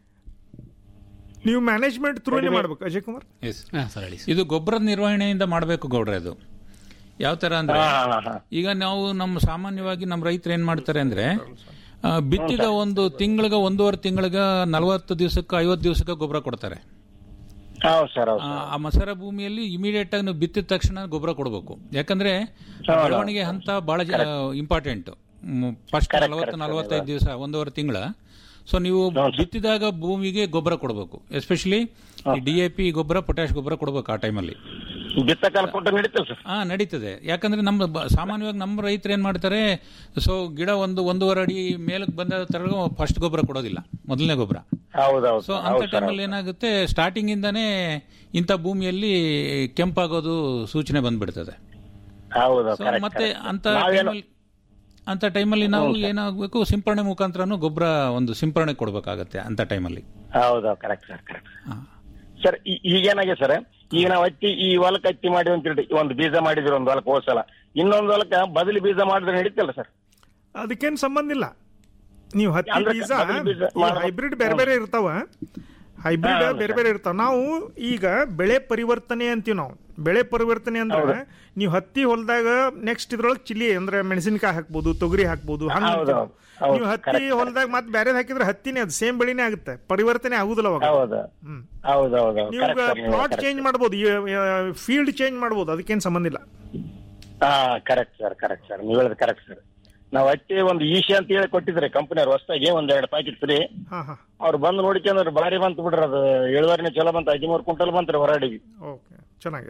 ನೀವು ಮ್ಯಾನೇಜ್ಮೆಂಟ್ ಥ್ರೂನೇ ಮಾಡ್ಬೇಕು ಅಜಯ್ ಕುಮಾರ್ ಎಸ್ ಇದು ಗೊಬ್ಬರದ ನಿರ್ವಹಣೆಯಿಂದ ಮಾಡಬೇಕು ಗೌಡ್ರೆ ಅದು ಯಾವ ತರ ಅಂದ್ರೆ ಈಗ ನಾವು ನಮ್ಮ ಸಾಮಾನ್ಯವಾಗಿ ನಮ್ಮ ರೈತರು ಏನ್ ಮಾಡ್ತಾರೆ ಅಂದ್ರೆ ಆ, ಬಿತ್ತಿದ ಒಂದು ತಿಂಗಳಿಗೆ ಒಂದೂವರೆ ತಿಂಗಳಿಗೆ ನಲವತ್ತು ದಿವಸಕ್ಕೆ ಐವತ್ತು ದಿವಸಕ್ಕೆ ಗೊಬ್ಬರ ಕೊಡ್ತಾರೆ ಹೌದು ಸರ್ ಹೌದು ಆ, ಆ ಮಸಾರ ಭೂಮಿಯಲ್ಲಿ ಇಮಿಡಿಯೇಟ್ ಆಗಿ ನೀವು ಬಿತ್ತಿದ ತಕ್ಷಣ ಗೊಬ್ಬರ ಕೊಡಬೇಕು ಯಾಕಂದ್ರೆ ಬೆಳವಣಿಗೆ ಹಂತ ಬಹಳ ಇಂಪಾರ್ಟೆಂಟ್ ಫಸ್ಟ್ ನಲವತ್ತು ನಲವತ್ತೈದು ದಿವಸ ಒಂದೂವರೆ ತಿಂಗಳ ಸೊ ನೀವು ಬಿತ್ತಿದಾಗ ಭೂಮಿಗೆ ಗೊಬ್ಬರ ಕೊಡಬೇಕು ಎಸ್ಪೆಷಲಿ ಡಿ ಎ ಪಿ ಗೊಬ್ಬರ ಪೊಟ್ಯಾಶ್ ಗೊಬ್ಬರ ಕೊಡಬೇಕು ಆ ಟೈಮಲ್ಲಿ ಬಿತ್ತ ಕಾಲ ಕೊಟ್ಟು ನಡೀತದೆ ಸರ್ ಹಾ ನಡೀತದೆ ಯಾಕಂದ್ರೆ ನಮ್ಮ ಬ- ಸಾಮಾನ್ಯವಾಗಿ ನಮ್ಮ ರೈತರು ಏನ್ ಮಾಡ್ತಾರೆ ಸೊ ಗಿಡ ಒಂದು ಒಂದೂವರೆ ಅಡಿ ಮೇಲಕ್ಕೆ ಬಂದ ತರ ಫಸ್ಟ್ ಗೊಬ್ಬರ ಕೊಡೋದಿಲ್ಲ ಮೊದಲನೇ ಗೊಬ್ಬರ ಹೌದೌದು ಸೊ ಅಂತ ಟೈಮಲ್ಲಿ ಏನಾಗುತ್ತೆ ಸ್ಟಾರ್ಟಿಂಗ್ ಇಂದಾನೇ ಇಂಥ ಭೂಮಿಯಲ್ಲಿ ಕೆಂಪಾಗೋದು ಸೂಚನೆ ಬಂದ್ಬಿಡ್ತದೆ ಹೌದು ಸೊ ಮತ್ತೆ ಅಂತ ಟೈಮಲ್ಲಿ ಅಂತ ಟೈಮಲ್ಲಿ ನಾವು ಏನಾಗಬೇಕು ಸಿಂಪರಣೆ ಮುಖಾಂತರನು ಗೊಬ್ಬರ ಒಂದು ಸಿಂಪರಣೆ ಕೊಡಬೇಕಾಗತ್ತೆ ಅಂತ ಟೈಮಲ್ಲಿ ಹೌದು ಕರೆಕ್ಟ್ ಸರ್ ಕರೆಕ್ಟ್ ಸರ್ ಈಗೇನಾಗಿದೆ ಸರ್ ಈಗ ನಾವು ಹತ್ತಿ ಈ ಹೊಲಕ್ಕೆ ಹತ್ತಿ ಮಾಡಿ ಅಂತ ಹೇಳಿ ಒಂದು ಬೀಜ ಮಾಡಿದ್ರಿ ಒಂದು ಹೊಲಕ್ಕೆ ಹೋದ್ಸಲ ಇನ್ನೊಂದು ಹೊಲಕ್ಕೆ ಬದಲಿ ಬೀಜ ಮಾಡಿದ್ರೆ ನಡೀತಲ್ಲ ಸರ್ ಅದಕ್ಕೇನ್ ಸಂಬಂಧ ಇಲ್ಲ ನೀವು ಹತ್ತಿ ಅಂದ್ರೆ ಬೀಜ ಬದಲಿ ಬೀಜ ಮಾಡ್ಬೇಕು. ಹೈಬ್ರಿಡ್ ಬೇರೆ ಬೇರೆ ಇರ್ತಾವ ಹೈಬ್ರಿಡ್ ಹಾ, ಹೌದು ಬೇರೆ ಬೇರೆ ಇರ್ತಾವ ನಾವು ಈಗ ಬೆಳೆ ಪರಿವರ್ತನೆ ಅಂತೀವಿ ನಾವು ಬೆಳೆ ಪರಿವರ್ತನೆ ಅಂದ್ರೆ ನೀವು ಹತ್ತಿ ಹೊಲದಾಗ ನೆಕ್ಸ್ಟ್ ಇದ್ರೊಳಗೆ ಚಿಲ್ಲಿ ಅಂದ್ರೆ ಮೆಣಸಿನಕಾಯಿ ಹಾಕ್ಬೋದು ತೊಗರಿ ಹಾಕ್ಬೋದು ಹಂಗ ಹೌದು, ಹೌದು. ಹೌದು, ನೀವು ಹತ್ತಿ correct, ಹೊಲದಾಗ ಮತ್ತೆ ಬೇರೆ ಹಾಕಿದ್ರೆ ಹತ್ತಿನೇ ಅದು ಸೇಮ್ ಬೆಳಿನೇ ಆಗುತ್ತೆ ಪರಿವರ್ತನೆ ಆಗುದಿಲ್ಲ ಅವಾಗ ಹೌದು ಹ್ಮ್ ಹೌದು ಹೌದು ನೀವು ಪ್ಲಾಟ್ ಚೇಂಜ್ ಮಾಡ್ಬೋದು ಫೀಲ್ಡ್ ಚೇಂಜ್ ಮಾಡ್ಬೋದು ಅದಕ್ಕೇನ್ ಸಂಬಂಧ ಇಲ್ಲ ಹಾ ಕರೆಕ್ಟ್ ಸರ್ ಕರೆಕ್ಟ್ ಸರ್ ನೀವು ಹೇಳೋದು ಕರೆಕ್ಟ್ ಸರ್ ನಾವು ಹತ್ತಿ ಒಂದು ಈಶಿ ಅಂತ ಹೇಳಿ ಕೊಟ್ಟಿದ್ರೆ ಕಂಪನಿಯವ್ರು ಹೊಸದಾಗಿ ಒಂದ್ ಎರಡು ಪ್ಯಾಕೆಟ್ ಫ್ರೀ ಹಾ ಹಾ ಅವ್ರು ಬಂದು ನೋಡ್ಕೊಂಡ್ರೆ ಭಾರಿ ಬಂತು ಬಿಡ್ರಿ ಅದು ಇಳುವರಿನೇ ಚಲೋ ಬಂತು ಹದಿಮೂರು ಕ್ವಿಂಟಲ್ ಬಂತ್ರಿ ಹೊರಡಿಗೆ ಓಕೆ ಚೆನ್ನಾಗಿದೆ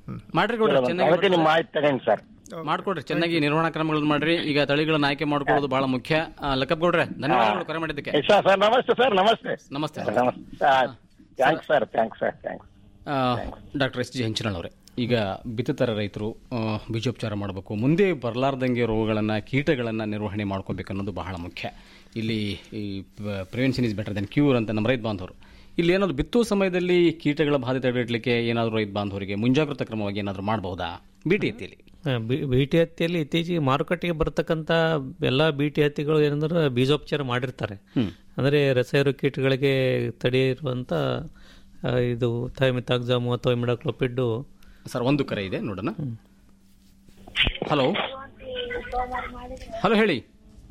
ಮಾಡ್ರಿ ಗೌಡ್ರೆ ಅದಕ್ಕೆ ಚೆನ್ನಾಗಿ ನಿಮ್ಮ ಮಾಹಿತಿ ತಗೊಂಡು ಸರ್ ಮಾಡ್ಕೊಡ್ರಿ ಚೆನ್ನಾಗಿ ನಿರ್ವಹಣಾ ಕ್ರಮಗಳನ್ನ ಮಾಡ್ರಿ ಈಗ ತಳಿಗಳನ್ನ ಆಯ್ಕೆ ಮಾಡ್ಕೊಳ್ಳೋದು ಬಹಳ ಮುಖ್ಯ ಆ, ಲಕ್ಕಪ್ ಗೌಡ್ರೆ ಧನ್ಯವಾದಗಳು ಕರೆ ಮಾಡಿದ್ದಕ್ಕೆ ಸರ್ ಸರ್ ನಮಸ್ತೆ ಸರ್ ನಮಸ್ತೆ ನಮಸ್ತೆ thanks sir thanks sir thanks doctor S G Henchanal ಅವರೇ ಈಗ ಬಿತ್ತುತ್ತರ ರೈತರು ಆ, ಬೀಜೋಪಚಾರ ಮಾಡಬೇಕು ಮುಂದೆ ಬರಲಾರ್ದಂಗೆ ರೋಗಗಳನ್ನು ಕೀಟಗಳನ್ನು ನಿರ್ವಹಣೆ ಮಾಡ್ಕೋಬೇಕು ಅನ್ನೋದು ಬಹಳ ಮುಖ್ಯ ಇಲ್ಲಿ ಈ prevention is better than cure ಅಂತ ನಮ್ಮ ರೈತ ಬಾಂಧವರು ಇಲ್ಲಿ ಏನಾದ್ರು ಬಿತ್ತುವ ಸಮಯದಲ್ಲಿ ಕೀಟಗಳ ಬಾಧೆ ತಡೆಗಟ್ಟಲಿಕ್ಕೆ ಏನಾದರೂ ರೈತ ಬಾಂಧವರಿಗೆ ಮುಂಜಾಗ್ರತಾ ಕ್ರಮವಾಗಿ ಏನಾದರೂ ಮಾಡಬಹುದಾ ಬಿಟಿ ಎತ್ತಿಯಲ್ಲಿ ಆ, ಬಿ- ಬೀಟಿ ಹತ್ತಿಯಲ್ಲಿ ಇತ್ತೀಚೆಗೆ ಮಾರುಕಟ್ಟೆಗೆ ಬರ್ತಕ್ಕಂಥ ಎಲ್ಲ ಬೀಟಿ ಹತ್ತಿಗಳು ಏನಂದ್ರೆ ಬೀಜೋಪಚಾರ ಮಾಡಿರ್ತಾರೆ ಅಂದರೆ ರಸಾಯನ ಕೀಟಗಳಿಗೆ ತಡೆಯಿರುವಂಥ ಆ, ಇದು ಥೈಮಿತಾಕ್ಸಾಮು ಅಥವಾ ಇಮಿಡಾಕ್ಲೋಪಿಡ್ಡು ಸರ್ ಒಂದು ಕರೆ ಇದೆ ನೋಡೋಣ ಹಲೋ ಹಲೋ ಹೇಳಿ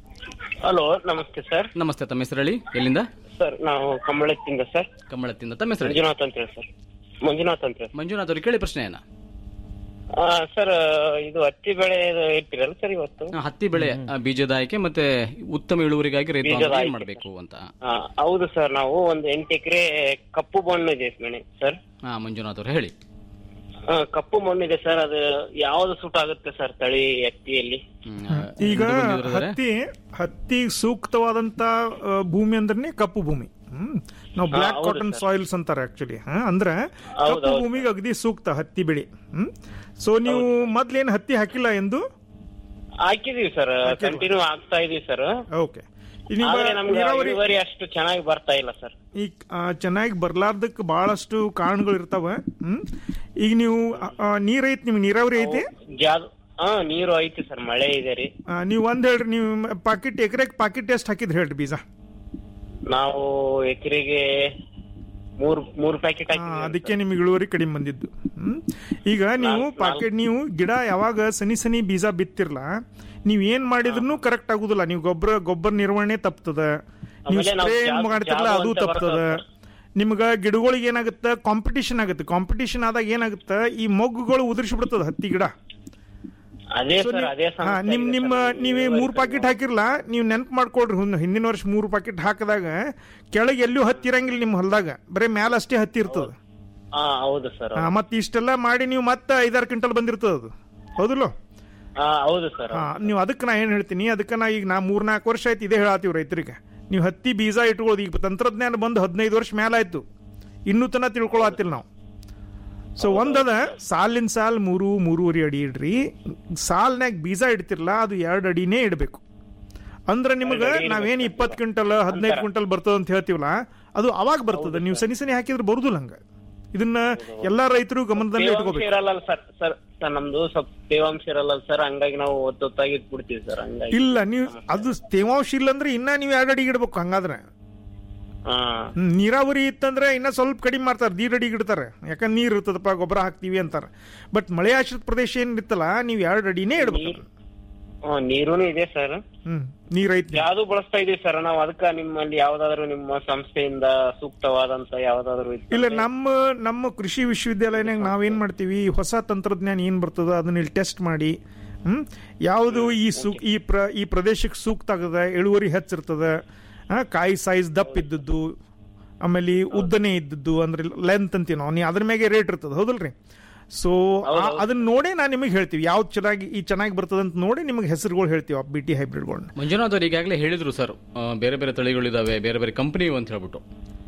ಹಲೋ ನಮಸ್ತೆ ಸರ್ ನಮಸ್ತೆ ತಮ್ಮ ಹೆಸರು ಹೇಳಿ ಎಲ್ಲಿಂದ ಸರ್ ನಾವು ಕಮಳತ್ತಿಂದ ಸರ್ ಕಮ್ಮಳತ್ತಿಂದ ತಮ್ಮ ಹೆಸರು ಹೇಳಿ. ಮಂಜುನಾಥ್ ಅಂತ ಹೇಳಿ ಸರ್ ಮಂಜುನಾಥ್ ಅಂತ ಹೇಳಿ ಮಂಜುನಾಥ್ ಅವ್ರಿಗೆ ಕೇಳಿ ಪ್ರಶ್ನೆ ಏನ ಆ, ಸರ್ ಇದು ಹತ್ತಿ ಬೆಳೆ ಇಟ್ಟಿರಲ್ಲ ಸರ್ ಇವತ್ತು ಹತ್ತಿ ಬೆಳೆ ಆ, ಬೀಜದ ಆಯ್ಕೆ ಮತ್ತೆ ಉತ್ತಮ ಇಳುವರಿಗಾಗಿ ರೈತ ಬೀಜದ ಬಾಂಧವರು ಏನ್ ಆಯ್ಕೆ, ಮಾಡಬೇಕು ಅಂತ ಆ, ಹೌದು ಸರ್ ನಾವು ಒಂದು ಎಂಟು ಎಕರೆ ಕಪ್ಪು ಮಣ್ಣು ಇದೆ ಮನೆ ಸರ್ ಹಾ ಮಂಜುನಾಥ್ ಅವ್ರು ಹೇಳಿ ಆ, ಕಪ್ಪು ಮಣ್ಣು ಇದೆ ಸರ್ ಅದು ಯಾವ್ದು ಸೂಟ್ ಆಗುತ್ತೆ ಸರ್ ತಳಿ ಹತ್ತಿಯಲ್ಲಿ ಈಗ ಹತ್ತಿ ಹತ್ತಿ ಸೂಕ್ತವಾದಂತ ಆ, ಭೂಮಿ ಅಂದ್ರೆ ಕಪ್ಪು ಭೂಮಿ ಹ್ಮ್ ನಾವು ಬ್ಲಾಕ್ ಹೌದು ಕಾಟನ್ ಸರ್. ಸಾಯಿಲ್ಸ್ ಅಂತಾರೆ ಆಕ್ಚುಲಿ ಅಂದ್ರೆ ಹೌದು, ಕಪ್ಪು ಹೌದು ಭೂಮಿಗೆ ಅಗದಿ ಸೂಕ್ತ ಹತ್ತಿ ಬೆಳೆ ಹ್ಮ್ ಸೊ ನೀವು ಮೊದ್ಲೇನ್ ಹತ್ತಿ ಹಾಕಿಲ್ಲ ಎಂದು ಹಾಕಿದೀವಿ ಸರ್ ಕಂಟಿನ್ಯೂ ಆಗ್ತಾ ಇದೀವಿ ಸರ್ ಓಕೆ ನೀವು ಆದ್ರೆ ನಮ್ಗೆ ನೀರಾವರಿ ಇಳುವರಿ ಅಷ್ಟು ಚೆನ್ನಾಗಿ ಬರ್ತಾ ಇಲ್ಲ ಸರ್ ಈಗ ಆ, ಚೆನ್ನಾಗಿ ಬರ್ಲಾರ್ದಕ್ಕೆ ಬಹಳಷ್ಟು ಕಾರಣಗಳು ಇರ್ತಾವ ಹ್ಮ್ ಈಗ ನೀವು ಆ, ಆ, ನೀರ್ ಐತಿ ನಿಮ್ಗೆ ನೀರಾವರಿ ಐತಿ ಜಾದು ಹಾ ನೀರು ಐತಿ ಸರ್ ಮಳೆ ಇದೆ ರೀ ಆ, ನೀವು ಒಂದ್ ಹೇಳ್ರಿ ನೀವು ಪಾಕೆಟ್ ಎಕರೆಗೆ ಪಾಕೆಟ್ ಎಷ್ಟು ಹಾಕಿದ್ರಿ ಹೇಳ್ರಿ ಬೀಜ ನಾವು ಎಕರೆಗೆ ಮೂರ್ ಮೂರ್ ಪ್ಯಾಕೆಟ್ ಆ, ಅದಕ್ಕೆ ನಿಮ್ಗೆ ಇಳುವರಿ ಕಡಿಮೆ ಬಂದಿದ್ದು ಹ್ಮ್ ಈಗ ನೀವು ಪಾಕೆಟ್ ನೀವು ಗಿಡ ಯಾವಾಗ ಸನಿ ಸನಿ ಬೀಜ ಬಿತ್ತಿರ್ಲ ನೀವ್ ಏನ್ ಮಾಡಿದ್ರು ಕರೆಕ್ಟ್ ಆಗುದಿಲ್ಲ ನೀವು ಗೊಬ್ಬರ ಗೊಬ್ಬರ ನಿರ್ವಹಣೆ ತಪ್ತದ ನೀವು ಆಮೇಲೆ ನಾವು ಸ್ಪ್ರೇ ಜಾಗ- ಮಾಡ್ತಿರಲ್ಲ ಜಾಗ ಅದು ಅಂತ ತಪ್ತದ ಬರ್ತದೆ ನಿಮ್ಗ ಗಿಡಗಳಿಗೆ ಏನಾಗುತ್ತೆ ಕಾಂಪಿಟಿಷನ್ ಆಗುತ್ತೆ ಕಾಂಪಿಟಿಷನ್ ಆದಾಗ ಏನಾಗುತ್ತೆ ಈ ಮೊಗ್ಗುಗಳು ಉದುರಿಸಿ ಬಿಡ್ತದ ಹತ್ತಿ ಗಿಡ ಅದೇ So ಸರ್ ನೀವ್- ಅದೇ ಹಾ, ಸಮಸ್ಯೆ ನಿಮ್ ಇದೆ ನಿಮ್ಮ ಸರ್. ನೀವೇ ಮೂರ್ ಪಾಕೆಟ್ ಹಾಕಿರ್ಲ ನೀವು ನೆನ್ಪು ಮಾಡ್ಕೊಳ್ರಿ ಹುನ್- ಹಿಂದಿನ ವರ್ಷ ಮೂರು ಪಾಕೆಟ್ ಹಾಕಿದಾಗ ಕೆಳಗೆ ಎಲ್ಲೂ ಹತ್ತಿ ಇರಂಗಿಲ್ಲ ನಿಮ್ಮ ಹೊಲದಾಗ ಬರೀ ಮ್ಯಾಲ ಅಷ್ಟೇ ಹತ್ತಿ ಇರ್ತದ ಹಾ ಹೌದು ಸರ್ ಆ, ಮತ್ತ್ ಇಷ್ಟೆಲ್ಲ ಮಾಡಿ ನೀವು ಮತ್ತೆ ಐದಾರು ಕ್ವಿಂಟಲ್ ಬಂದಿರ್ತದ ಅದು ಹೌದಿಲ್ಲ ಹಾ ಹೌದು ಸರ್ ಹಾ ನೀವು ಅದಕ್ಕೆ ನಾ ಏನ್ ಹೇಳ್ತೀನಿ ಅದಕ್ಕೆ ನಾ ಈಗ ನಾ ಮೂರ್ನಾಲ್ಕು ವರ್ಷ ಆಯ್ತು ಇದೇ ಹೇಳತ್ತೀವಿ ರೈತರಿಗೆ ನೀವು ಹತ್ತಿ ಬೀಜ ಇಟ್ಕೊಳ್ಳೋದು ಈಗ ತಂತ್ರಜ್ಞಾನ ಬಂದು ಹದಿನೈದು ವರ್ಷ ಮೇಲೆ ಆಯ್ತು ಇನ್ನೂ ತನ ತಿಳ್ಕೊಳತ್ತಿಲ್ಲ ನಾವು ಸೊ ಒಂದದ ಸಾಲಿನ ಸಾಲ್ ಮೂರು ಮೂರುವರೆ ಅಡಿ ಇಡ್ರಿ ಸಾಲ್ನಾಗ ಬೀಜ ಇಡ್ತಿರಲ್ಲ ಅದು ಎರಡು ಅಡಿನೇ ಇಡಬೇಕು ಅಂದ್ರೆ ನಿಮಗೆ ನಾವೇನು ಇಪ್ಪತ್ತು ಕ್ವಿಂಟಲ್ ಹದಿನೈದು ಕ್ವಿಂಟಲ್ ಬರ್ತದ ಅಂತ ಹೇಳ್ತೀವಲ್ಲ ಅದು ಅವಾಗ ಬರ್ತದ ನೀವು ಸನಿ ಸನಿ ಹಾಕಿದ್ರೆ ಬರುದಿಲ್ಲ ಹಂಗ ಇದನ್ನ ಎಲ್ಲಾ ರೈತರು ಗಮನದಲ್ಲಿ ತೇವಾಂಶ ಇಟ್ಕೋಬೇಕು ಇರಲ್ಲ ಸರ್ ಸರ್ ಸರ್ ನಮ್ದು ಸ್ವಲ್ಪ ತೇವಾಂಶ ಇರಲ್ಲ ಸರ್ ಹಂಗಾಗಿ ನಾವು ಒತ್ತೊತ್ತಾಗಿ ಇಟ್ಬಿಡ್ತೀವಿ ಸರ್ ಹಂಗಾಗಿ ಇಲ್ಲ ನೀವು ಅದು ತೇವಾಂಶ ಇಲ್ಲ ಅಂದ್ರೆ ಇನ್ನ ನೀವು ಎರಡು ಅಡಿ ಇಡ್ಬೇಕು ಹಂಗಾದ್ರೆ ಹಾ ಹ್ಮ್, ನೀರಾವರಿ ಇತ್ತಂದ್ರೆ ಇನ್ನ ಸ್ವಲ್ಪ ಕಡಿಮೆ ಮಾಡ್ತಾರೆ ದೀಡ್ ಅಡಿಗೆ ಇಡ್ತಾರೆ ಯಾಕಂದ್ರೆ ನೀರ್ ಇರ್ತದಪ್ಪ ಗೊಬ್ಬರ ಹಾಕ್ತೀವಿ ಅಂತಾರೆ ಬಟ್ ಮಳೆ ಆಶ್ರಿತ ಪ್ರದೇಶ ಏನಿತ್ತಲ್ಲ ನೀವು ಎರಡು ಅಡಿನೇ ಇಡ್ಬೇಕು ಹ್ಮ್, ನೀರೂನು ಇದೆ ಸರ್ ಹ್ಮ್ ನೀರ್ ಐತಿ ಯಾವ್ದು ಬಳಸ್ತಾ ಇದೀವಿ ಸರ್ ನಾವು ಅದಕ್ಕ ನಿಮ್ಮಲ್ಲಿ ಯಾವ್ದಾದ್ರು ನಿಮ್ಮ ಸಂಸ್ಥೆಯಿಂದ ಸೂಕ್ತವಾದಂತ ಯಾವ್ದಾದ್ರು ಇತ್ತು ಇಲ್ಲ ನಮ್ಮ ನಮ್ಮ ಕೃಷಿ ವಿಶ್ವವಿದ್ಯಾಲಯನಾಗ ನಾವೇನ್ ಮಾಡ್ತೀವಿ ಹೊಸ ತಂತ್ರಜ್ಞಾನ ಏನ್ ಬರ್ತದ ಅದನ್ನ ಇಲ್ಲಿ ಟೆಸ್ಟ್ ಮಾಡಿ ಹ್ಮ್ ಯಾವುದು ಈ ಸೂ ಈ ಪ್ರ ಈ ಪ್ರದೇಶಕ್ಕೆ ಸೂಕ್ತ ಆಗದ ಇಳುವರಿ ಹೆಚ್ಚಿರ್ತದ ಆ, ಕಾಯಿ ಸೈಜ್ ದಪ್ಪ ಇದ್ದದ್ದು ಆಮೇಲೆ ಉದ್ದನೆ ಇದ್ದದ್ದು ಅಂದ್ರೆ ಲೆಂತ್ ಅಂತೀವಿ ನಾವು ನೀ ಅದ್ರ ಮ್ಯಾಗೆ ರೇಟ್ ಇರ್ತದ ಹೌದಲ್ರಿ ಸೊ ಅದನ್ನ ನೋಡೇ ನಾ ನಿಮಗೆ ಹೇಳ್ತೀವಿ ಯಾವ್ದು ಚೆನ್ನಾಗಿ ಈ ಚೆನ್ನಾಗಿ ಬರ್ತದ ಅಂತ ನೋಡಿ ನಿಮಗೆ ಹೆಸರುಗಳು ಹೇಳ್ತೀವಿ ಬಿ ಟಿ ಹೈಬ್ರಿಡ್ಗಳನ್ನ ಮಂಜುನಾಥ್ ಅವ್ರು ಈಗಾಗಲೇ ಹೇಳಿದ್ರು ಸರ್ ಆ, ಬೇರೆ ಬೇರೆ ತಳಿಗಳಿದಾವೆ ಬೇರೆ ಬೇರೆ ಕಂಪನಿ ಅಂತ ಹೇಳ್ಬಿಟ್ಟು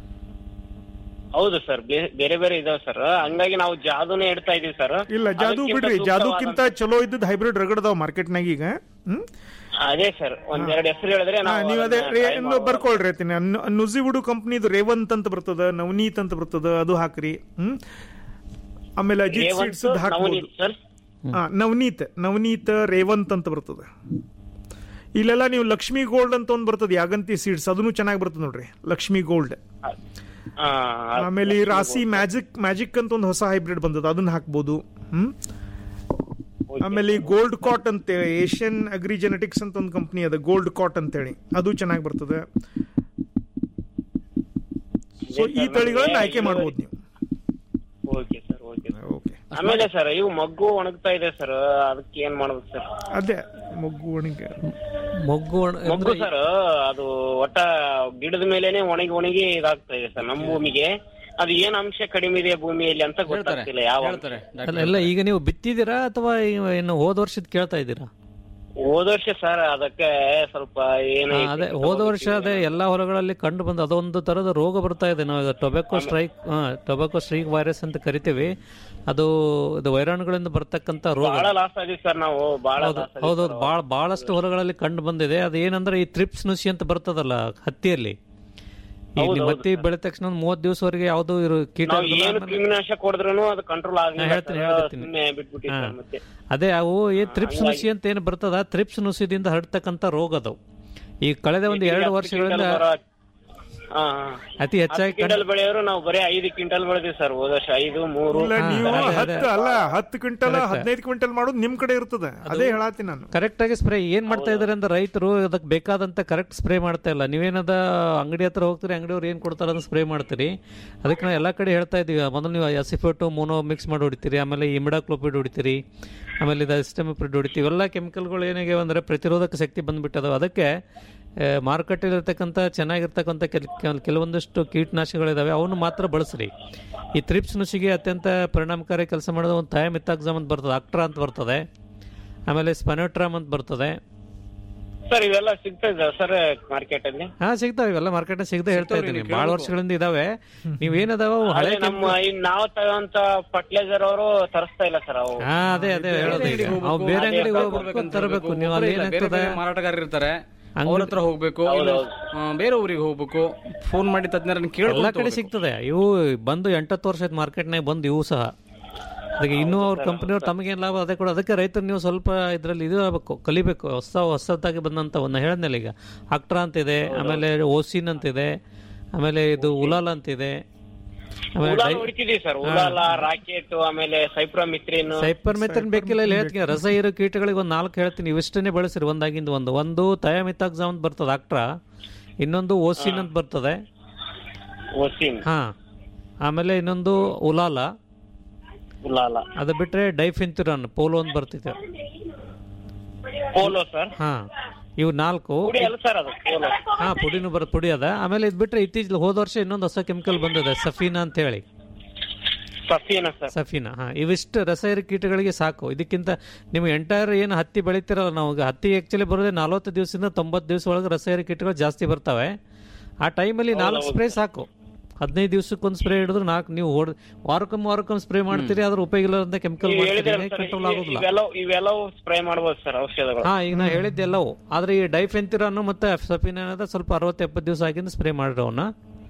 ಹೌದು ಸರ್ ಬೇರೆ ಬೇರೆ ಇದಾವೆ ಸರ್ ಹಂಗಾಗಿ ನಾವು ಜಾದುನೇ ಇಡ್ತಾ ಇದೀವಿ ಸರ್ ಇಲ್ಲ ಜಾದು ಅದಕ್ಕಿಂತ ಬಿಡ್ರಿ ಸೂಕ್ತವಾದಂತ- ಜಾದುಕ್ಕಿಂತ ಚಲೋ ಇದ್ದದ್ದು ಹೈಬ್ರಿಡ್ ರಗಡದಾವ ಮಾರ್ಕೆಟ್ನಾಗ ಈಗ ಹ್ಮ್ ಅದೇ ಸರ್ ಒಂದೆರಡು ಹೆಸರು ಹೇಳಿದ್ರೆ ಹಾ, ನಾವು ನೀವು ಅದೇ ಅದನ್ನ ರೇ- try ಇನ್ನು ಮಾಡ್ಬೋದು. ಬರ್ಕೊಳ್ರಿ ಆಯ್ತೀನಿ ನುಜಿವುಡು ಕಂಪ್ನಿದು ರೇವಂತ್ ಅಂತ ಬರ್ತದ ನವನೀತ್ ಅಂತ ಬರ್ತದ ಅದು ಹಾಕ್ರಿ ಹ್ಮ್ ಆಮೇಲೆ ಅಜಿತ್ ರೇವಂತ್, ಸೀಡ್ಸ್ ಹಾಕ್ಬೋದು ನವನೀತ್ ಸರ್ ಹಾ, ನವನೀತ್ ನವನೀತ್ ರೇವಂತ್ ಅಂತ ಬರ್ತದ ಇಲ್ಲೆಲ್ಲ ನೀವು ಲಕ್ಷ್ಮಿ ಗೋಲ್ಡ್ ಅಂತ ಒಂದು ಬರ್ತದೆ ಯಾಗಂತಿ ಸೀಡ್ಸ್ ಅದನ್ನು ಚೆನ್ನಾಗಿ ಬರ್ತದೆ ನೋಡ್ರಿ ಲಕ್ಷ್ಮಿ ಗೋಲ್ಡ್ ಆ, ಆಮೇಲೆ ಈ ರಾಸಿ ಮ್ಯಾಜಿಕ್ ಮ್ಯಾಜಿಕ್ ಅಂತ ಒಂದು ಹೊಸ ಹೈಬ್ರಿಡ್ ಬಂದದ ಅದನ್ನ ಹಾಕ್ಬೋದು ಹ್ಮ್ ಆಮೇಲೆ ಗೋಲ್ಡ್ ಕಾಟ್ ಅಂತ ಏಷ್ಯನ್ ಅಗ್ರಿ ಜೆನೆಟಿಕ್ಸ್ ಅಂತ ಒಂದು ಕಂಪ್ನಿ ಅದ ಗೋಲ್ಡ್ ಕಾಟ್ ಅಂತೇಳಿ ಅದು ಚೆನ್ನಾಗಿ ಬರ್ತದೆ ಸೊ ಈ ತಳಿಗಳನ್ನ ಆಯ್ಕೆ ಮಾಡ್ಬೋದು ನೀವು ಓಕೆ ಸರ್ ಓಕೆ ಆಮೇಲೆ ಸರ್ ಇವು ಮಗ್ಗು ಒಣಗ್ತಾ ಇದೆ ಸರ್ ಅದಕ್ಕೆ ಏನ್ ಮಾಡ್ಬೇಕು ಸರ್ ಅದೇ ಮೊಗ್ಗು ಒಣಗಿ ಮೊಗ್ಗು ಒಣ- ಮಗ್ಗು ಅಂದ್ರೆ ಸರ್ ಅದು ಒಟ್ಟ ಗಿಡದ ಮೇಲೆನೆ ಒಣಗಿ ಒಣಗಿ ಇದಾಗ್ತಾ ಇದೆ ಸರ್ ನಮ್ಮ ಭೂಮಿಗೆ ಅದು ಏನ್ ಅಂಶ ಕಡಿಮೆ ಇದೆ ಭೂಮಿಯಲ್ಲಿ ಅಂತ ಗೊತ್ತಾಗ್ತಿಲ್ಲ ಯಾವ ಅಂಶ. ಅಲ್ಲ ಎಲ್ಲ ಈಗ ನೀವು ಬಿತ್ತಿದ್ದೀರಾ ಅಥವಾ ಇವ- ಇನ್ನು ಹೋದ ವರ್ಷದ ಕೇಳ್ತಾ ಇದ್ದೀರಾ ಹೋದ ವರ್ಷ ಸರ್ ಅದಕ್ಕೆ ಸ್ವಲ್ಪ ಏನು ಹಾ, ಅದೇ ಹೋದ ವರ್ಷ ಅದೇ ಎಲ್ಲಾ ಹೊಲಗಳಲ್ಲಿ ಕಂಡು ಬಂದ ಅದೊಂದು ತರದ ರೋಗ ಬರ್ತಾ ಇದೆ ನಾವು tobacco streak tobacco streak virus ಅಂತ ಕರಿತೀವಿ ಅದು ಇದು ವೈರಾಣುಗಳಿಂದ ಬರ್ತಕ್ಕಂತ ರೋಗ ಬಹಳ ಲಾಸ್ ಆಗಿದೆ ಸರ್ ನಾವು ಬಹಳ ಹೌದು ಲಾಸ್ ಹೌದೌದು ಬಾಳ ಬಹಳಷ್ಟು ಹೊಲಗಳಲ್ಲಿ ಕಂಡು ಬಂದಿದೆ ಅದು ಏನಂದ್ರೆ ಈ ಥ್ರಿಪ್ಸ್ ನುಸಿ ಅಂತ ಬರ್ತದಲ್ಲ ಹತ್ತಿಯಲ್ಲಿ ಈಗ ಹೌದು, ನೀವು ಹೌದು ಹತ್ತಿ ಬೆಳೆದ ತಕ್ಷಣ ಒಂದು ಮೂವತ್ತು ದಿವಸವರೆಗೆ ಯಾವ್ದು ಇರೋ ಕೀಟ ನಾವು ಇರೋದಿಲ್ಲ. ಏನು ಕ್ರಿಮಿನಾಶಕ ಹೊಡೆದ್ರು ಅದು ಕಂಟ್ರೋಲ್ ಆಗಲಿಲ್ಲ ಹೇಳ್ತೀನಿ, ಸರ್. ಹೇಳ್ತೀನಿ. ಸುಮ್ನೆ ಬಿಟ್ಬಿಟ್ಟಿ ಹಾ. ಸರ್ ಮತ್ತೆ ಅದೇ ಅವು ಈ ಥ್ರಿಪ್ಸ್ ನುಸಿ ಅಂತ ಏನು ಬರ್ತದ ಥ್ರಿಪ್ಸ್ ನುಸಿದಿಂದ ಹರಡ್ತಕ್ಕಂಥ ರೋಗ ಅದು ಈ ಕಳೆದ ಒಂದು ಈಗ ಎರಡು ಹತ್ತು ವರ್ಷಗಳಿಂದ ಕ್ವಿಂಟಲ್ ಬರೋ- ಹಾ, ಹಾ. ಅತಿ ಹೆಚ್ಚಾಗಿ ಹತ್ತು ಕ್ವಿಂಟಲ್ ಬೆಳೆಯೋರು ನಾವು ಬರೀ ಐದು ಕ್ವಿಂಟಲ್ ಬೆಳೆದಿವಿ ಸರ್ ಹೋದ ವರ್ಷ ಐದು ಮೂರು ಇಲ್ಲ ನೀವು ಹಾ, ಹತ್ತು ಅಲ್ಲ ಹತ್ತು ಕ್ವಿಂಟಲ್ ಹದಿನೈದು ಕ್ವಿಂಟಲ್ ಮಾಡೋದು ನಿಮ್ ಕಡೆ ಇರ್ತದೆ ಅದೇ ಹೇಳತ್ತೀನಿ ನಾನು ಕರೆಕ್ಟ್ ಆಗಿ ಸ್ಪ್ರೇ ಏನ್ ಮಾಡ್ತಾ ಇದಾರೆ ಅಂದ್ರೆ ರೈತರು ಅದಕ್ಕೆ ಬೇಕಾದಂತ ಕರೆಕ್ಟ್ ಸ್ಪ್ರೇ ಮಾಡ್ತಾ ಇಲ್ಲ ನೀವೇನದ ಅಂಗಡಿ ಹತ್ರ ಹೋಗ್ತೀರಿ ಅಂಗಡಿಯವ್ರು ಏನ್ ಕೊಡ್ತಾರೆ ಅದನ್ನ ಸ್ಪ್ರೇ ಮಾಡ್ತೀರಿ ಅದಕ್ಕೆ ನಾವು ಎಲ್ಲಾ ಕಡೆ ಹೇಳ್ತಾ ಇದೀವಿ ಮೊದಲು ನೀವು ಎಸಿಫೋಟು ಮೋನೋ ಮಿಕ್ಸ್ ಮಾಡಿ ಹೊಡಿತೀರಿ ಆಮೇಲೆ ಇಮಿಡಾಕ್ಲೋಪಿಡ್ ಹೊಡಿತೀರಿ ಆಮೇಲೆ ಇದು ಅಸ್ಟಮಿಪ್ರಿಡ್ ಹೊಡಿತೀವಿ ಇವೆಲ್ಲ ಕೆಮಿಕಲ್ಗಳು ಏನಾಗ್ಯಾವ ಅಂದ್ರೆ ಪ್ರತಿರೋಧಕ ಶಕ್ತಿ ಬಂದ್ಬಿಟ್ಟದವ ಅದಕ್ಕೆ ಮಾರುಕಟ್ಟೆಯಲ್ಲಿ ಇರ್ತಕ್ಕಂಥ ಚೆನ್ನಾಗಿರ್ತಕ್ಕಂಥ ಕೆಲ ಕೆಲ- ಕೆಲವೊಂದಿಷ್ಟು ಕೀಟನಾಶಕಗಳಿದಾವೆ ಅವನು ಮಾತ್ರ ಬಳಸ್ರಿ ಈ ಥ್ರಿಪ್ಸ್ ನುಸಿಗೆ ಅತ್ಯಂತ ಪರಿಣಾಮಕಾರಿ ಕೆಲಸ ಮಾಡೋದು ಒಂದು ಥಯಾಮಿತ್ತಾಕ್ಸಮ್ ಅಂತ ಬರ್ತದೆ ಅಕ್ಟ್ರಾ ಅಂತ ಬರ್ತದೆ ಆಮೇಲೆ ಸ್ಪೆನೋಟ್ರಾಮ್ ಅಂತ ಬರ್ತದೆ ಸರ್ ಇವೆಲ್ಲ ಸಿಗ್ತಾ ಇದೆ ಸರ್ ಮಾರ್ಕೆಟ್ ಅಲ್ಲಿ ಹಾ ಸಿಗ್ತಾವೆ ಇವೆಲ್ಲ ಮಾರ್ಕೆಟ್ ಸಿಗದೆ ಹೇಳ್ತಾ ಇದ್ದೀನಿ ಬಹಳ ವರ್ಷಗಳಿಂದ ಇದಾವೆ ನೀವೇನದಾವ ಅವು ಹಳೆ ಅದೇ ನಮ್ಮ ಈ ನಾವು ತಗೋಂತ ಫರ್ಟಿಲೈಸರ್ ಅವರು ತರಿಸ್ತಾ ಇಲ್ಲ ಸರ್ ಅವು ಹಾ ಅದೇ ಅದೇ ಹೇಳೋದು ಈಗ. ಅವು ಬೇರೆ ಅಂಗಡಿಗೆ ಹೋಗ್ಬೇಕು ತರಬೇಕು ನೀವು ಅಲ್ಲಿ ಏನಾಗ್ತದೆ ಮಾರಾಟಗಾರರು ಇರ್ತಾರೆ ಅವ್ರ ಹತ್ರ ಹೋಗ್ಬೇಕು ಇಲ್ಲ, ಆ, ಬೇರೆ ಊರಿಗೆ ಹೋಗ್ಬೇಕು ಫೋನ್ ಮಾಡಿ ತಜ್ಞರನ್ನ ಎಲ್ಲ ಕೇಳ್ಕೊಂಡು ಕಡೆ ಸಿಗ್ತದೆ ಇವು ಬಂದು ಎಂಟತ್ತು ವರ್ಷದ ಮಾರ್ಕೆಟ್ನಾಗ ಬಂದು ಇವು ಸಹ ಅದಕ್ಕೆ ಇನ್ನೂ ಅವ್ರ ಕಂಪನಿಯವ್ರು ತಮಗೇನು ಲಾಭ ಅದೇ ಕೂಡ ಅದಕ್ಕೆ ರೈತರು ನೀವು ಸ್ವಲ್ಪ ಇದರಲ್ಲಿ ಇದು ಆಗಬೇಕು ಕಲಿಬೇಕು ಹೊಸ ಹೊಸದಾಗಿ ಬಂದಂತ ಒಂದು ಹೇಳಿದ್ನಲ್ಲ ಈಗ ಅಕ್ಟ್ರಾ ಅಂತಿದೆ ಆಮೇಲೆ ಓಸಿನ್ ಅಂತಿದೆ ಆಮೇಲೆ ಇದು ಉಲಾಲ್ ಅಂತಿದೆ ಆಮೇಲೆ ಉಲಾಲ್ ಡೈ- ಹೊಡಿತಿದೀವಿ ಸರ್ ಹಾ. ಉಲಾಲ ರಾಕೆಟ್ ಆಮೇಲೆ ಸೈಪ್ರೋಮಿತ್ರಿನ್ ಸೈಪರ್ ಮೆಥನ್ ಬೇಕಿಲ್ಲ ಇಲ್ಲಿ ಹೇಳ್ತೀನಿ ರಸ ಇರೋ ಕೀಟಗಳಿಗೆ ಒಂದು ನಾಲ್ಕು ಹೇಳ್ತೀನಿ ಇವಿಷ್ಟನ್ನೇ ಬಳಸಿರಿ ಒಂದಾಗಿಂದ ಒಂದು ಒಂದು ಥಯಾಮಿತಾಕ್ಸಾಮ್ ಅಂತ ಬರ್ತದೆ ಅಕ್ಟ್ರಾ ಇನ್ನೊಂದು ಓಸಿನ್ ಅಂತ ಬರ್ತದೆ ಓಸಿನ್ ಹಾ ಆಮೇಲೆ ಇನ್ನೊಂದು ಉಲಾಲ ಉಲಾಲ ಅದು ಬಿಟ್ರೆ ಡೈಫಿನ್ತಿರಾನ್ ಪೋಲೋ ಅಂತ ಬರ್ತಿದೆ ಪೋಲೋ ಸರ್ ಹಾ ಇವು ನಾಲ್ಕು ಪುಡಿ ಅಲ್ಲ ಸರ್ ಅದು ಪೋಲೋ ಹಾ ಪುಡಿನೂ ಬರ್ ಪುಡಿ ಅದ ಆಮೇಲೆ ಇದು ಬಿಟ್ರೆ ಇತ್ತೀಚೆಗೆ ಹೋದ ವರ್ಷ ಇನ್ನೊಂದು ಹೊಸ ಕೆಮಿಕಲ್ ಬಂದಿದೆ ಸಫೀನಾ ಅಂತ ಹೇಳಿ ಸಫೀನ ಸರ್ ಸಫೀನಾ ಹಾ ಇವಿಷ್ಟು ರಸಾಯನಿಕ ಕೀಟಗಳಿಗೆ ಸಾಕು ಇದಕ್ಕಿಂತ ನೀವು ಎಂಟೈರ್ ಏನು ಹತ್ತಿ ಬೆಳಿತೀರಲ್ಲ ನಾವು ಈಗ ಹತ್ತಿ ಆಕ್ಚುಲಿ ಬರೋದೇ ನಲವತ್ತು ದಿವಸದಿಂದ ತೊಂಬತ್ತು ದಿವಸ ಒಳಗೆ ರಸಾಯನಿಕ ಕೀಟಗಳು ಜಾಸ್ತಿ ಬರ್ತವೆ ಆ ಟೈಮಲ್ಲಿ ನಾಲ್ಕು ಸ್ಪ್ರೇ ಸಾಕು ಹದಿನೈದು ದಿವಸಕ್ಕೊಂದು ಸ್ಪ್ರೇ ಹಿಡಿದ್ರು ನಾಲ್ಕು ನೀವು ಹೊಡ್ ವಾರಕ್ಕೊಮ್ಮೆ ವಾರಕ್ಕೊಮ್ಮೆ ಸ್ಪ್ರೇ ಮಾಡ್ತೀರಿ ಅದ್ರ ಉಪಯೋಗ ಇಲ್ಲದಂತ ಕೆಮಿಕಲ್ ನೀವು ಹೇಳಿದ್ರಲ್ಲ ಮಾಡ್ತೀರಿ ಸರ್ ಕಂಟ್ರೋಲ್ ಆಗೋದಿಲ್ಲ ಇವೆಲ್ಲವೂ ಇವೆಲ್ಲವೂ ಸ್ಪ್ರೇ ಮಾಡ್ಬೋದು ಸರ್ ಔಷಧಗಳು ಹಾ ಈಗ ನಾ ಹೇಳಿದ್ದೆಲ್ಲವು ಆದ್ರೆ ಈ ಡೈಫೆಂತಿರಾನು ಮತ್ತೆ ಸಫಿನ್ ಏನದ ಸ್ವಲ್ಪ ಅರವತ್ತು ಎಪ್ಪತ್ತು ದಿವಸ ಆಗಿಂದ ಸ್ಪ್ರೇ ಮಾಡಿರೋ ಅವನ್ನ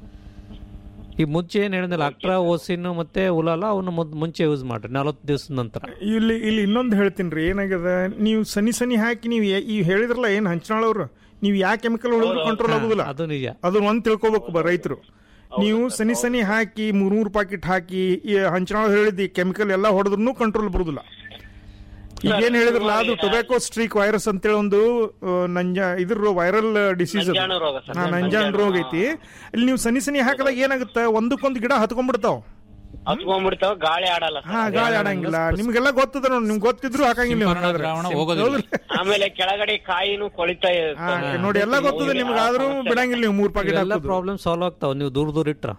ಈ ಮುಂಚೆ ಏನ್ ಹೇಳಿದ್ನಲ್ಲ ಅಕ್ಟ್ರಾ ಓಸಿನ್ ಮತ್ತೆ ಉಲಾಲ ಅವನ್ನ ಮೊದ್- ಮುಂಚೆ ಯೂಸ್ ಮಾಡ್ರಿ ನಲವತ್ತು ದಿವಸದ ನಂತರ ಇಲ್ಲಿ ಇಲ್ಲಿ ಇನ್ನೊಂದು ಹೇಳ್ತೀನಿ ರೀ ಏನಾಗ್ಯದ ನೀವು ಸನಿ ಸನಿ ಹಾಕಿ ನೀವು ಏ- ಈ ಹೇಳಿದ್ರಲ್ಲ ಏನು ಹಂಚನಾಳವ್ರು ನೀವು ಯಾವ ಕೆಮಿಕಲ್ ಹೊಡೆದ್ರು ಕಂಟ್ರೋಲ್ ಆಗುದಿಲ್ಲ ಅದು ನಿಜ ಅದನ್ನ ಒಂದ್ ತಿಳ್ಕೊಬೇಕು ಬ ರೈತರು ನೀವು ಸನಿ ಸನಿ ಹಾಕಿ ಮೂರ್ ಮೂರು ಪಾಕೆಟ್ ಹಾಕಿ ಈ ಹಂಚನಾಳ ಹೇಳಿದ್ದು ಕೆಮಿಕಲ್ ಎಲ್ಲ ಹೊಡೆದ್ರು ಕಂಟ್ರೋಲ್ ಬರುದಿಲ್ಲ ಈಗ ಏನ್ ಹೇಳಿದ್ರಲ್ಲ ಅದು ಟೊಬ್ಯಾಕೋ ಸ್ಟ್ರೀಕ್ ವೈರಸ್ ಅಂತೇಳಿ ಒಂದು ಆ, ನಂಜ ಇದ್ರ ವೈರಲ್ ಡಿಸೀಸ್ ನಂಜಾಣು ರೋಗ ಸರ್. ನಂಜಾನ್ ರೋಗ ಐತಿ ಇಲ್ಲಿ ನೀವು ಸನಿ ಸನಿ ಹಾಕಿದಾಗ ಏನಾಗುತ್ತೆ ಒಂದಕ್ಕೊಂದು ಗಿಡ ಹತ್ಕೊಂಡ್ಬಿಡ್ತಾವ ಹತ್ಕೊಂಡ್ಬಿಡ್ತಾವ ಗಾಳಿ ಆಡಲ್ಲ ಸರ್. ಹಾ ಗಾಳಿ ಆಡಂಗಿಲ್ಲ ನಿಮ್ಗೆಲ್ಲ ಗೊತ್ತದ ನೋಡಿ ನಿಮ್ಗೆ ಗೊತ್ತಿದ್ರು ಹಾಕಂಗಿಲ್ಲ ನೀವು ಹಾಗಾದ್ರೆ. ಹೌದ್ರಿ? ಆಮೇಲೆ ಕೆಳಗಡೆ ಕಾಯಿನೂ ಕೊಳಿತಾ ಹಾ, ನೋಡಿ ಎಲ್ಲ ಗೊತ್ತದ ನಿಮ್ಗೆ ಆದ್ರೂ ಬಿಡಂಗಿಲ್ಲ ನೀವು ಮೂರ್ ಪಾಕೆಟ್ ಎಲ್ಲ ಪ್ರಾಬ್ಲಮ್ ಸಾಲ್ವ್ ಆಗ್ತಾವ ನೀವು ದೂರ ದೂರ ಇಟ್ರ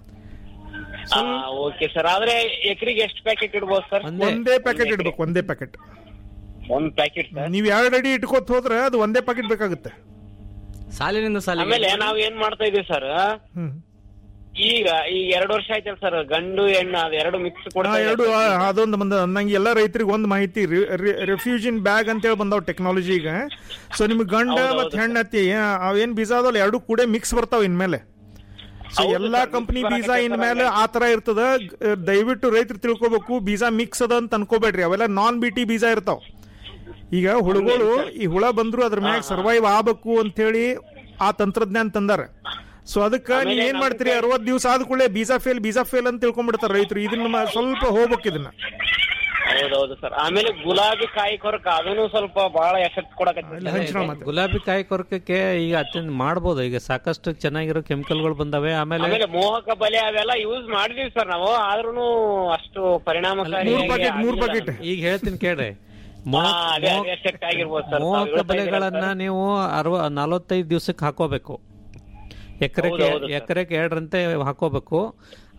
ಓಕೆ ಸರ್ ಆದ್ರೆ ಎಕರೆಗೆ ಎಷ್ಟು ಪ್ಯಾಕೆಟ್ ಇಡ್ಬೋದು ಸರ್ ಒಂದೇ ಪ್ಯಾಕೆಟ್ ಇಡ್ಬೇಕು ಒಂದೇ ಪ್ಯಾಕೆಟ್ ಒಂದ್ ಪ್ಯಾಕೆಟ್ ಸರ್ ನೀವ್ ಎರಡು ಅಡಿ ಇಟ್ಕೋತ ಹೋದ್ರೆ ಅದು ಒಂದೇ ಪ್ಯಾಕೆಟ್ ಬೇಕಾಗುತ್ತೆ ಸಾಲಿನಿಂದ ಆಮೇಲೆ ನಾವ್ ಏನ್ ಮಾಡ್ತಾ ಇದೀವಿ ಸರ್ ಈಗ ಈಗ ಎರಡು ವರ್ಷ ಆಯ್ತಲ್ಲ ಸರ್ ಗಂಡು ಹೆಣ್ಣು ಅದು ಎರಡು ಮಿಕ್ಸ್ ಹಾ, ಕೊಡ್ತಾ ಎರಡು ಇದ್ದಾರೆ. ಆ, ಅದೊಂದು ಬಂದ ನಂಗೆ ಎಲ್ಲ ರೈತರಿಗೆ ಒಂದು ಮಾಹಿತಿ ರೆಫ್ಯೂಜಿನ್ ಬ್ಯಾಗ್ ಅಂತೇಳಿ ಬಂದಾವ ಟೆಕ್ನಾಲಜಿ ಈಗ ಸೊ ನಿಮ್ಗೆ ಗಂಡ ಮತ್ತೆ ಹೆಣ್ಣತ್ತಿ ಆ, ಅವೇನ್ ಬೀಜ ಅದಲ್ಲ ಎರಡು ಕೂಡ ಮಿಕ್ಸ್ ಬರ್ತಾವ ಇನ್ಮೇಲೆ ಸೊ ಎಲ್ಲಾ ಕಂಪನಿ ಬೀಜ ಇನ್ಮೇಲೆ ಆ ತರ ಇರ್ತದ ಗ- ದಯವಿಟ್ಟು ರೈತರು ತಿಳ್ಕೊಬೇಕು ಬೀಜ ಮಿಕ್ಸ್ ಅದ ಅಂತ ಅನ್ಕೋಬೇಡ್ರಿ ಅವೆಲ್ಲ ನಾನ್ ಬಿಟಿ ಬೀಜ ಇರ್ತಾವ ಈಗ ಹುಳುಗಳು ಈ ಹುಳ ಬಂದ್ರು ಅದ್ರ ಮ್ಯಾಗ ಸರ್ವೈವ್ ಆಗ್ಬೇಕು ಅಂತ ಹೇಳಿ ಆ ತಂತ್ರಜ್ಞಾನ ತಂದಾರ ಸೊ ಅದಕ್ಕ ನೀವ್ ಏನ್ ಮಾಡ್ತೀರಿ ಅರವತ್ ದಿವಸ ಆದ ಕೂಡಲೇ ಬೀಜ ಫೇಲ್ ಬೀಜ ಫೇಲ್ ಅಂತ ತಿಳ್ಕೊಂಡ್ಬಿಡ್ತಾರ ರೈತರು ಇದನ್ನ ಮ- ಸ್ವಲ್ಪ ಹೋಗ್ಬೇಕು ಇದನ್ನ ಹೌದೌದು ಸರ್ ಆಮೇಲೆ ಗುಲಾಬಿ ಕಾಯಿ ಕೊರಕ ಅದನ್ನು ಸ್ವಲ್ಪ ಬಹಳ ಎಫೆಕ್ಟ್ ಕೊಡಕತ್ತಿದೆ ಗುಲಾಬಿ ಕಾಯಿ ಕೊರಕಕ್ಕೆ ಈಗ ಅತ್ಯಂತ ಮಾಡ್ಬೋದು ಈಗ ಸಾಕಷ್ಟು ಚೆನ್ನಾಗಿರೋ ಕೆಮಿಕಲ್ಗಳು ಬಂದಾವೆ ಆಮೇಲೆ ಆಮೇಲೆ ಮೋಹಕ ಬಲೆ ಅವೆಲ್ಲ ಯೂಸ್ ಮಾಡಿದೀವಿ ಸರ್ ನಾವು ಆದ್ರೂ ಅಷ್ಟು ಪರಿಣಾಮಕಾರಿ ಈಗ ಹೇಳ್ತೀನಿ ಕೇಳ್ರಿ ಎಫೆಕ್ಟ್ ಆಗಿರ್ಬೋದು ಸರ್ ಮೋಹಕ ಬೆಳೆಗಳನ್ನ ನೀವು ಅರವ ನಲವತ್ತೈದು ದಿವಸಕ್ಕೆ ಹಾಕೋಬೇಕು ಎಕರೆಗೆ ಹೌದು, ಹೌದು ಸರ್. ಎಕರೆಗೆ ಎರಡರಂತೆ ಹಾಕೋಬೇಕು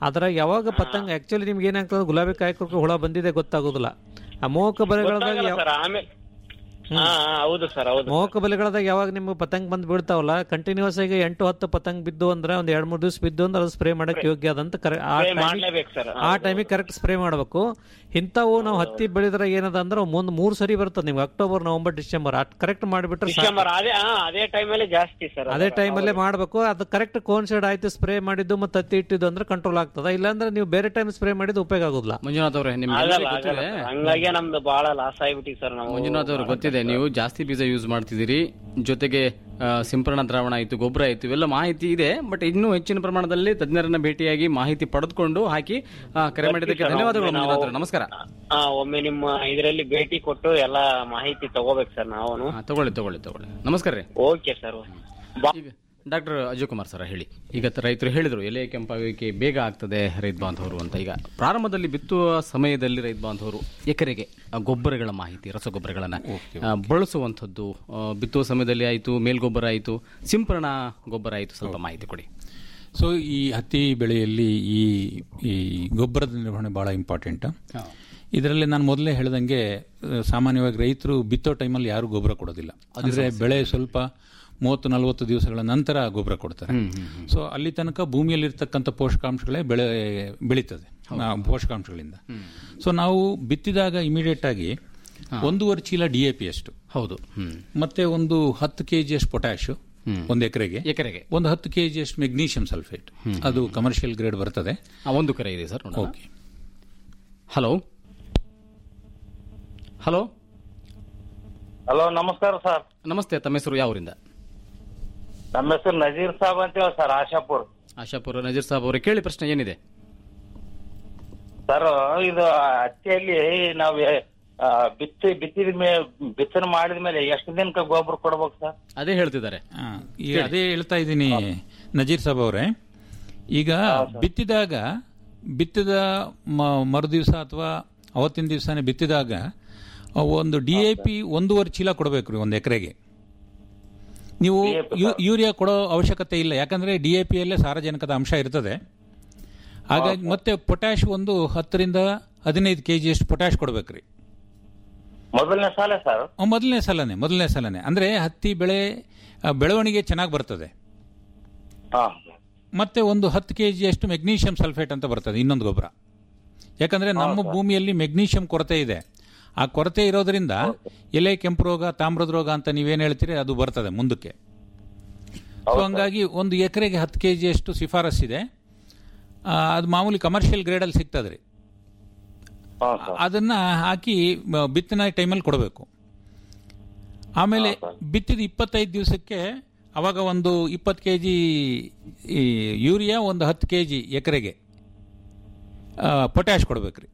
ಅದ್ರಾಗ ಯಾವಾಗ ಪತಂಗ ಆಕ್ಚುಲಿ ನಿಮ್ಗೆ ಏನಾಗ್ತದೆ ಗುಲಾಬಿ ಕಾಯಕಕ್ಕೆ ಹುಳ ಬಂದಿದೆ ಗೊತ್ತಾಗೋದಿಲ್ಲ ಅಮೋಘ ಬಲೆಗಳದಾಗ ಗೊತ್ತಾಗಲ್ಲ ಯಾವ- ಸರ್ ಆಮೇಲೆ ಹಾ ಹಾ, ಹೌದು ಸರ್ ಹೌದು ಮೋಹಕ ಬಲೆಗಳದಾಗ ಯಾವಾಗ ನಿಮ್ಗೆ ಪತಂಗ್ ಬಂದ್ ಬೀಳ್ತಾವಲ್ಲ ಕಂಟಿನ್ಯೂಸ್ ಆಗಿ ಎಂಟು ಹತ್ತು ಪತಂಗ್ ಬಿದ್ದು ಅಂದ್ರೆ ಒಂದ್ ಎರಡ್ ಮೂರ್ ದಿವಸ ಬಿದ್ದು ಅಂದ್ರೆ ಅದು ಸ್ಪ್ರೇ ಮಾಡಕ್ ಯೋಗ್ಯ ಅದಂತ ಕರೆ ಆ Spray ಟೈಮಿಗೆ ಮಾಡ್ಲೇಬೇಕು ಸರ್ ಆ ಟೈಮಿಗೆ ಕರೆಕ್ಟ್ ಸ್ಪ್ರೇ ಮಾಡಬೇಕು ಇಂಥವು ನಾವು ಹತ್ತಿ ಬೆಳೆದ್ರೆ ಏನದ ಅಂದ್ರೆ ಮುಂದ್ ಮೂರ್ ಸರಿ ಬರ್ತದೆ ನಿಮ್ಗೆ October November December at correct ಮಾಡಿಬಿಟ್ರೆ ಸಾಕು. ಡಿಸೆಂಬರ್ ಅದೇ ಹಾ ಅದೇ ಟೈಮಲ್ಲಿ ಜಾಸ್ತಿ ಸರ್ ಅದೇ ಟೈಮಲ್ಲೇ ಮಾಡಬೇಕು ಅದು ಕರೆಕ್ಟ್ ಕೋನ್ಸೈಡ್ ಆಯ್ತು ಸ್ಪ್ರೇ ಮಾಡಿದ್ದು ಮತ್ತೆ ಹತ್ತಿ ಇಟ್ಟಿದ್ದು ಅಂದ್ರೆ ಕಂಟ್ರೋಲ್ ಆಗ್ತದ ಇಲ್ಲಾಂದ್ರೆ ನೀವು ಬೇರೆ ಟೈಮ್ ಸ್ಪ್ರೇ ಮಾಡಿದ್ದು ಉಪಯೋಗ ಆಗೋದಿಲ್ಲ ಮಂಜುನಾಥ್ ಅವರೇ ನಿಮ್ಗೆ ಆಗಲ್ಲ ಎಲ್ಲರಿಗೂ ಆಗಲ್ಲ ಗೊತ್ತಿದೆ ಸರ್. ಹಂಗಾಗಿ ನಮ್ದು ಬಹಳ ಲಾಸ್ ಆಗಿಬಿಟ್ಟಿ ಸರ್ ನಾವು ಮಂಜುನಾಥ್ ಅವರು ಗೊತ್ತಿದೆ ನೀವು ಜಾಸ್ತಿ ಬೀಜ ಯೂಸ್ ಮಾಡ್ತಿದ್ದೀರಿ ಜೊತೆಗೆ ಆ, ಸಿಂಪರಣ ದ್ರಾವಣ ಆಯಿತು ಗೊಬ್ಬರ ಆಯಿತು ಇವೆಲ್ಲ ಮಾಹಿತಿ ಇದೆ ಬಟ್ ಇನ್ನೂ ಹೆಚ್ಚಿನ ಪ್ರಮಾಣದಲ್ಲಿ ತಜ್ಞರನ್ನ ಭೇಟಿಯಾಗಿ ಮಾಹಿತಿ ಪಡೆದುಕೊಂಡು ಹಾಕಿ ಆ, ಕರೆ ಮಾಡಿದ್ದಕ್ಕೆ ಸರ್, ಧನ್ಯವಾದಗಳು ಒಮ್ಮೆ ಮಂಜುನಾಥ್ ನಾವು- ಅವರೇ. ನಮಸ್ಕಾರ ಹಾ ಒಮ್ಮೆ ನಿಮ್ಮ ಇದರಲ್ಲಿ ಭೇಟಿ ಕೊಟ್ಟು ಎಲ್ಲಾ ಮಾಹಿತಿ ತಗೋಬೇಕು ಸರ್ ನಾವು ಆ, ತಗೊಳ್ಳಿ ತಗೊಳ್ಳಿ ತಗೊಳ್ಳಿ ನಮಸ್ಕಾರ ರೀ ಓಕೆ ಸರ್ ಈಗ ಡಾಕ್ಟರ್ ಅಜಯ್ ಕುಮಾರ್ ಸರ್ ಹೇಳಿ ಈಗ ತ- ರೈತರು ಹೇಳಿದ್ರು ಎಲೆ ಕೆಂಪಾಗೋಕೆ ಬೇಗ ಆಗ್ತದೆ ರೈತ ಬಾಂಧವರು ಅಂತ ಈಗ ಪ್ರಾರಂಭದಲ್ಲಿ ಬಿತ್ತುವ ಸಮಯದಲ್ಲಿ ರೈತ ಬಾಂಧವರು ಎಕರೆಗೆ ಆ, ಗೊಬ್ಬರಗಳ ಮಾಹಿತಿ ರಸಗೊಬ್ಬರಗಳನ್ನು ಬಳಸುವಂಥದ್ದು ಆ, ಬಿತ್ತುವ ಸಮಯದಲ್ಲಿ ಆಯಿತು ಮೇಲ್ಗೊಬ್ಬರ ಆಯಿತು ಸಿಂಪರಣಾ ಗೊಬ್ಬರ ಆಯಿತು ಸ್ವಲ್ಪ ಮಾಹಿತಿ ಕೊಡಿ ಸೊ ಈ ಹತ್ತಿ ಬೆಳೆಯಲ್ಲಿ ಈ ಈ ಗೊಬ್ಬರದ ನಿರ್ವಹಣೆ ಬಹಳ ಇಂಪಾರ್ಟೆಂಟ್ ಇದರಲ್ಲಿ ನಾನು ಮೊದಲೇ ಹೇಳ್ದಂಗೆ ಆ, ಸಾಮಾನ್ಯವಾಗಿ ರೈತರು ಬಿತ್ತೋ ಟೈಮಲ್ಲಿ ಯಾರು ಗೊಬ್ಬರ ಕೊಡೋದಿಲ್ಲ ಅಂದರೆ ಬೆಳೆ ಸ್ವಲ್ಪ ಮೂವತ್ತು ನಲವತ್ತು ದಿವಸಗಳ ನಂತರ ಗೊಬ್ಬರ ಕೊಡ್ತಾರೆ ಸೊ ಅಲ್ಲಿ ತನಕ ಭೂಮಿಯಲ್ಲಿರ್ತಕ್ಕಂಥ ಪೋಷಕಾಂಶಗಳೇ ಬೆಳೆ ಬೆಳೀತದೆ ಆ ಪೋಷಕಾಂಶಗಳಿಂದ ಸೊ ನಾವು ಬಿತ್ತಿದಾಗ ಇಮಿಡಿಯೇಟ್ ಆಗಿ ಒಂದೂವರೆ ಚೀಲ ಡಿ ಎ ಪಿ ಅಷ್ಟು ಹೌದು ಮತ್ತೆ ಒಂದು ಹತ್ತು ಕೆ ಜಿ ಅಷ್ಟು ಪೊಟ್ಯಾಶ್ ಒಂದು ಎಕರೆಗೆ ಎಕರೆಗೆ ಒಂದು ಹತ್ತು ಕೆ ಜಿ ಅಷ್ಟು ಮೆಗ್ನೀಷಿಯಂ ಸಲ್ಫೇಟ್ ಅದು ಕಮರ್ಷಿಯಲ್ ಗ್ರೇಡ್ ಬರ್ತದೆ ಆ, ಒಂದು ಕರೆ ಇದೆ ಸರ್ ನೋಡೋಣ. ಓಕೆ ಹಲೋ ಹಲೋ ಹಲೋ ನಮಸ್ಕಾರ ಸರ್ ನಮಸ್ತೆ ತಮ್ಮ ಹೆಸರು ಯಾವರಿಂದ ನಮ್ಮ ಹೆಸರು ನಜೀರ್ ಸಾಬ್ ಅಂತ ಹೇಳಿ ಸರ್ ಆಶಾಪುರ್ ಆಶಾಪುರ ನಜೀರ್ ಸಾಬ್ ಅವರೇ ಕೇಳಿ ಪ್ರಶ್ನೆ ಏನಿದೆ ಸರ್ ಇದು ಹತ್ತಿಯಲ್ಲಿ ನಾವು ಆ, ಬಿತ್ತಿ ಬಿತ್ತಿದ ಮೇಲೆ ಬಿತ್ತನೆ ಮಾಡಿದ ಮೇಲೆ ಎಷ್ಟು ದಿನಕ್ಕೆ ಗೊಬ್ಬರ ಕೊಡ್ಬೇಕು ಸರ್ ಅದೇ ಹೇಳ್ತಿದ್ದಾರೆ ಈಗ ಅದೇ ಹೇಳ್ತಾ ಇದ್ದೀನಿ ನಜೀರ್ ಸಾಬ್ ಅವರೇ ಈಗ ಬಿತ್ತಿದಾಗ ಬಿತ್ತಿದ ಮ- ಮರುದಿವಸ ಅಥವಾ ಅವತ್ತಿನ ದಿವಸನೇ ಬಿತ್ತಿದಾಗ ಆ, ಒಂದು ಡಿ ಎ ಪಿ ಒಂದೂವರೆ ಚೀಲ ಕೊಡಬೇಕು ರೀ ಒಂದು ಎಕರೆಗೆ ನೀವು ಯು- ಯೂರಿಯಾ ಕೊಡೋ ಅವಶ್ಯಕತೆ ಇಲ್ಲ ಯಾಕಂದ್ರೆ ಡಿ ಎ ಪಿಯಲ್ಲೇ ಸಾರಜನಕದ ಅಂಶ ಇರ್ತದೆ ಹಾಗಾಗಿ ಮತ್ತೆ ಪೊಟ್ಯಾಶ್ ಒಂದು ಹತ್ತರಿಂದ ಹದಿನೈದು ಕೆ ಅಷ್ಟು ಪೊಟ್ಯಾಶ್ ಕೊಡ್ಬೇಕ್ರಿ ಮೊದಲನೇ ಸಾಲ ಸರ್ ಅಹ್, ಮೊದಲನೇ ಸಲನೇ ಮೊದಲನೇ ಸಲನೇ ಅಂದ್ರೆ ಹತ್ತಿ ಬೆಳೆ ಆ, ಬೆಳವಣಿಗೆ ಚೆನ್ನಾಗಿ ಬರ್ತದೆ ಮತ್ತೆ ಒಂದು ಹತ್ತು ಕೆ ಅಷ್ಟು ಮೆಗ್ನೀಷಿಯಂ ಸಲ್ಫೇಟ್ ಅಂತ ಬರ್ತದೆ ಇನ್ನೊಂದು ಗೊಬ್ಬರ ಯಾಕಂದ್ರೆ ನಮ್ಮ ಭೂಮಿಯಲ್ಲಿ ಮೆಗ್ನೀಷಿಯಂ ಕೊರತೆ ಇದೆ ಆ ಕೊರತೆ ಇರೋದ್ರಿಂದ ಎಲೆ ಕೆಂಪು ರೋಗ ತಾಮ್ರದ ರೋಗ ಅಂತ ನೀವೇನು ಹೇಳ್ತೀರಿ ಅದು ಬರ್ತದೆ ಮುಂದಕ್ಕೆ ಸೊ ಹಂಗಾಗಿ ಒಂದು ಎಕರೆಗೆ ಹತ್ತು ಕೆ ಅಷ್ಟು ಶಿಫಾರಸ್ಸಿದೆ ಆ, ಅದು ಮಾಮೂಲಿ ಕಮರ್ಷಿಯಲ್ ಗ್ರೇಡಲ್ಲಿ ಸಿಗ್ತದೆ ರೀ ಅದನ್ನ ಹಾಕಿ ಮ- ಬಿತ್ತನೆ ಟೈಮಲ್ಲಿ ಕೊಡಬೇಕು ಆಮೇಲೆ ಬಿತ್ತಿದ ಇಪ್ಪತ್ತೈದು ದಿವಸಕ್ಕೆ ಅವಾಗ ಒಂದು ಇಪ್ಪತ್ತು ಕೆ ಜಿ ಯೂರಿಯಾ ಒಂದು ಹತ್ತು ಕೆ ಜಿ ಎಕರೆಗೆ ಪೊಟ್ಯಾಶ್ ಕೊಡ್ಬೇಕ್ರಿ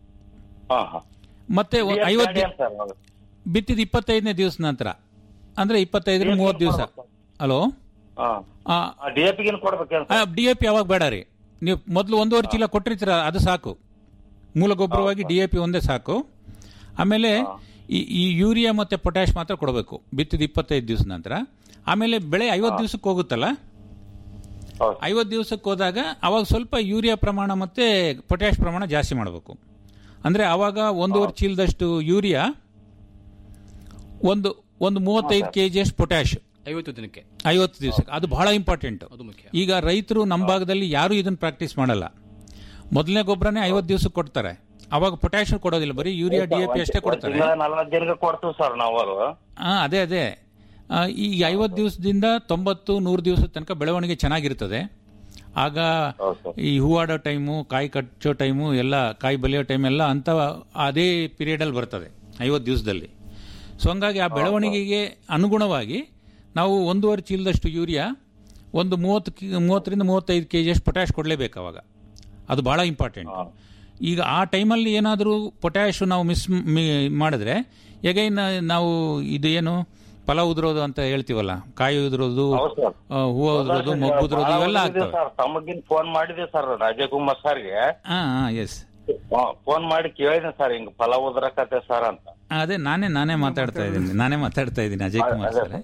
ಮತ್ತೆ ಒ- ಐವತ್ತು ದಿ- ಬಿತ್ತಿದ ಇಪ್ಪತ್ತೈದನೇ ದಿವಸ ನಂತರ ಅಂದ್ರೆ ಇಪ್ಪತ್ತೈದರಿಂದ ಮೂವತ್ತು ದಿವಸ ಹಲೋ ಡಿ ಎ ಪಿಗಿನ ಕೊಡ್ಬೇಕೇನು ಡಿ ಎ ಪಿ ಯಾವಾಗ ಬೇಡ ರೀ ನೀವು ಮೊದಲು ಒಂದೂವರೆ ಚೀಲ ಕೊಟ್ಟಿರ್ತೀರ ಅದು ಸಾಕು ಮೂಲ ಗೊಬ್ಬರವಾಗಿ ಡಿ ಎ ಪಿ ಒಂದೇ ಸಾಕು ಆಮೇಲೆ ಈ ಈ ಯೂರಿಯಾ ಮತ್ತೆ ಪೊಟ್ಯಾಶ್ ಮಾತ್ರ ಕೊಡಬೇಕು ಬಿತ್ತಿದ ಇಪ್ಪತ್ತೈದು ದಿವಸ ನಂತರ ಆಮೇಲೆ ಬೆಳೆ ಐವತ್ತು ದಿವಸಕ್ಕೆ ಹೋಗುತ್ತಲ್ಲ ಐವತ್ತು ದಿವಸಕ್ಕೆ ಹೋದಾಗ ಅವಾಗ ಸ್ವಲ್ಪ ಯೂರಿಯಾ ಪ್ರಮಾಣ ಮತ್ತೆ ಪೊಟ್ಯಾಶ್ ಪ್ರಮಾಣ ಜಾಸ್ತಿ ಮಾಡಬೇಕು ಅಂದ್ರೆ ಅವಾಗ ಒಂದೂವರೆ ಚೀಲದಷ್ಟು ಯೂರಿಯಾ ಒಂದು ಒಂದು ಮೂವತ್ತೈದು ಕೆ ಜಿಯಷ್ಟು ಪೊಟ್ಯಾಶ್ ಐವತ್ತು ದಿನಕ್ಕೆ ಐವತ್ತು ದಿವಸಕ್ಕೆ ಅದು ಬಹಳ ಇಂಪಾರ್ಟೆಂಟ್ ಅದು ಮುಖ್ಯ ಈಗ ರೈತರು ನಮ್ಮ ಭಾಗದಲ್ಲಿ ಯಾರು ಇದನ್ನ ಪ್ರಾಕ್ಟೀಸ್ ಮಾಡಲ್ಲ ಮೊದಲನೇ ಗೊಬ್ಬರನೇ ಐವತ್ತು ದಿವಸಕ್ಕೆ ಕೊಡ್ತಾರೆ ಅವಾಗ ಪೊಟ್ಯಾಶ್ ಕೊಡೋದಿಲ್ಲ ಬರೀ ಯೂರಿಯಾ ಡಿ ಎ ಪಿ ಅಷ್ಟೇ ಕೊಡ್ತಾರೆ ತಿಂಗಳ ನಲ್ವತ್ತು ದಿನಕ್ಕೆ ಕೊಡ್ತೀವಿ ಸರ್ ನಾವು ಅದು ಹಾ ಅದೇ ಅದೇ ಆ, ಈ ಐವತ್ತು ದಿವಸದಿಂದ ತೊಂಬತ್ತು ನೂರು ದಿವಸದ ತನಕ ಬೆಳವಣಿಗೆ ಚೆನ್ನಾಗಿರ್ತದೆ ಆಗ ಈ ಹೂವಾಡೋ ಟೈಮು ಕಾಯಿ ಕಚ್ಚೋ ಟೈಮು ಎಲ್ಲ ಕಾಯಿ ಬಲಿಯೋ ಟೈಮ್ ಎಲ್ಲ ಅಂತ ಅದೇ ಪೀರಿಯಡಲ್ಲಿ ಬರ್ತದೆ ಐವತ್ತು ದಿವಸದಲ್ಲಿ ಸೊ ಹಂಗಾಗಿ ಆ ಬೆಳವಣಿಗೆಗೆ ಅನುಗುಣವಾಗಿ ನಾವು ಒಂದೂವರೆ ಚೀಲದಷ್ಟು ಯೂರಿಯಾ ಒಂದು ಮೂವತ್ತು ಕಿ- ಮೂವತ್ತರಿಂದ ಮೂವತ್ತೈದು ಕೆ ಜಿಯಷ್ಟು ಪೊಟ್ಯಾಶ್ ಕೊಡಲೇಬೇಕು ಅವಾಗ ಅದು ಬಹಳ ಇಂಪಾರ್ಟೆಂಟ್ ಈಗ ಆ ಟೈಮಲ್ಲಿ ಏನಾದರೂ ಪೊಟ್ಯಾಶ್ ನಾವು ಮಿಸ್ ಮಾಡಿದ್ರೆ ಎಗೈನ್ ನಾವು ಇದು ಏನು ಫಲ ಉದುರೋದು ಅಂತ ಹೇಳ್ತೀವಲ್ಲ ಕಾಯಿ ಉದುರೋದು ಆ, ಹೂವು ಉದುರೋದು ಮೊಗ್ಗು ಉದುರೋದು ಇವೆಲ್ಲ ಆಗ್ತವೆ ಸರ್ ತಮಗಿನ್ ಫೋನ್ ಮಾಡಿದೆ ಸರ್ ರಾಜಕುಮಾರ್ ಸರ್ಗೆ ಹಾ ಹಾ ಎಸ್ ಫೋನ್ ಮಾಡಿ ಕೇಳಿದೆ ಸರ್ ಹಿಂಗ್ ಫಲ ಉದ್ರಕತ್ತೆ ಸರ್ ಅಂತ ಅದೇ ನಾನೇ ನಾನೇ ಮಾತಾಡ್ತಾ ಇದ್ದೀನಿ ನಾನೇ ಮಾತಾಡ್ತಾ ಇದ್ದೀನಿ ಅಜಯ್ ಕುಮಾರ್ ಸರ್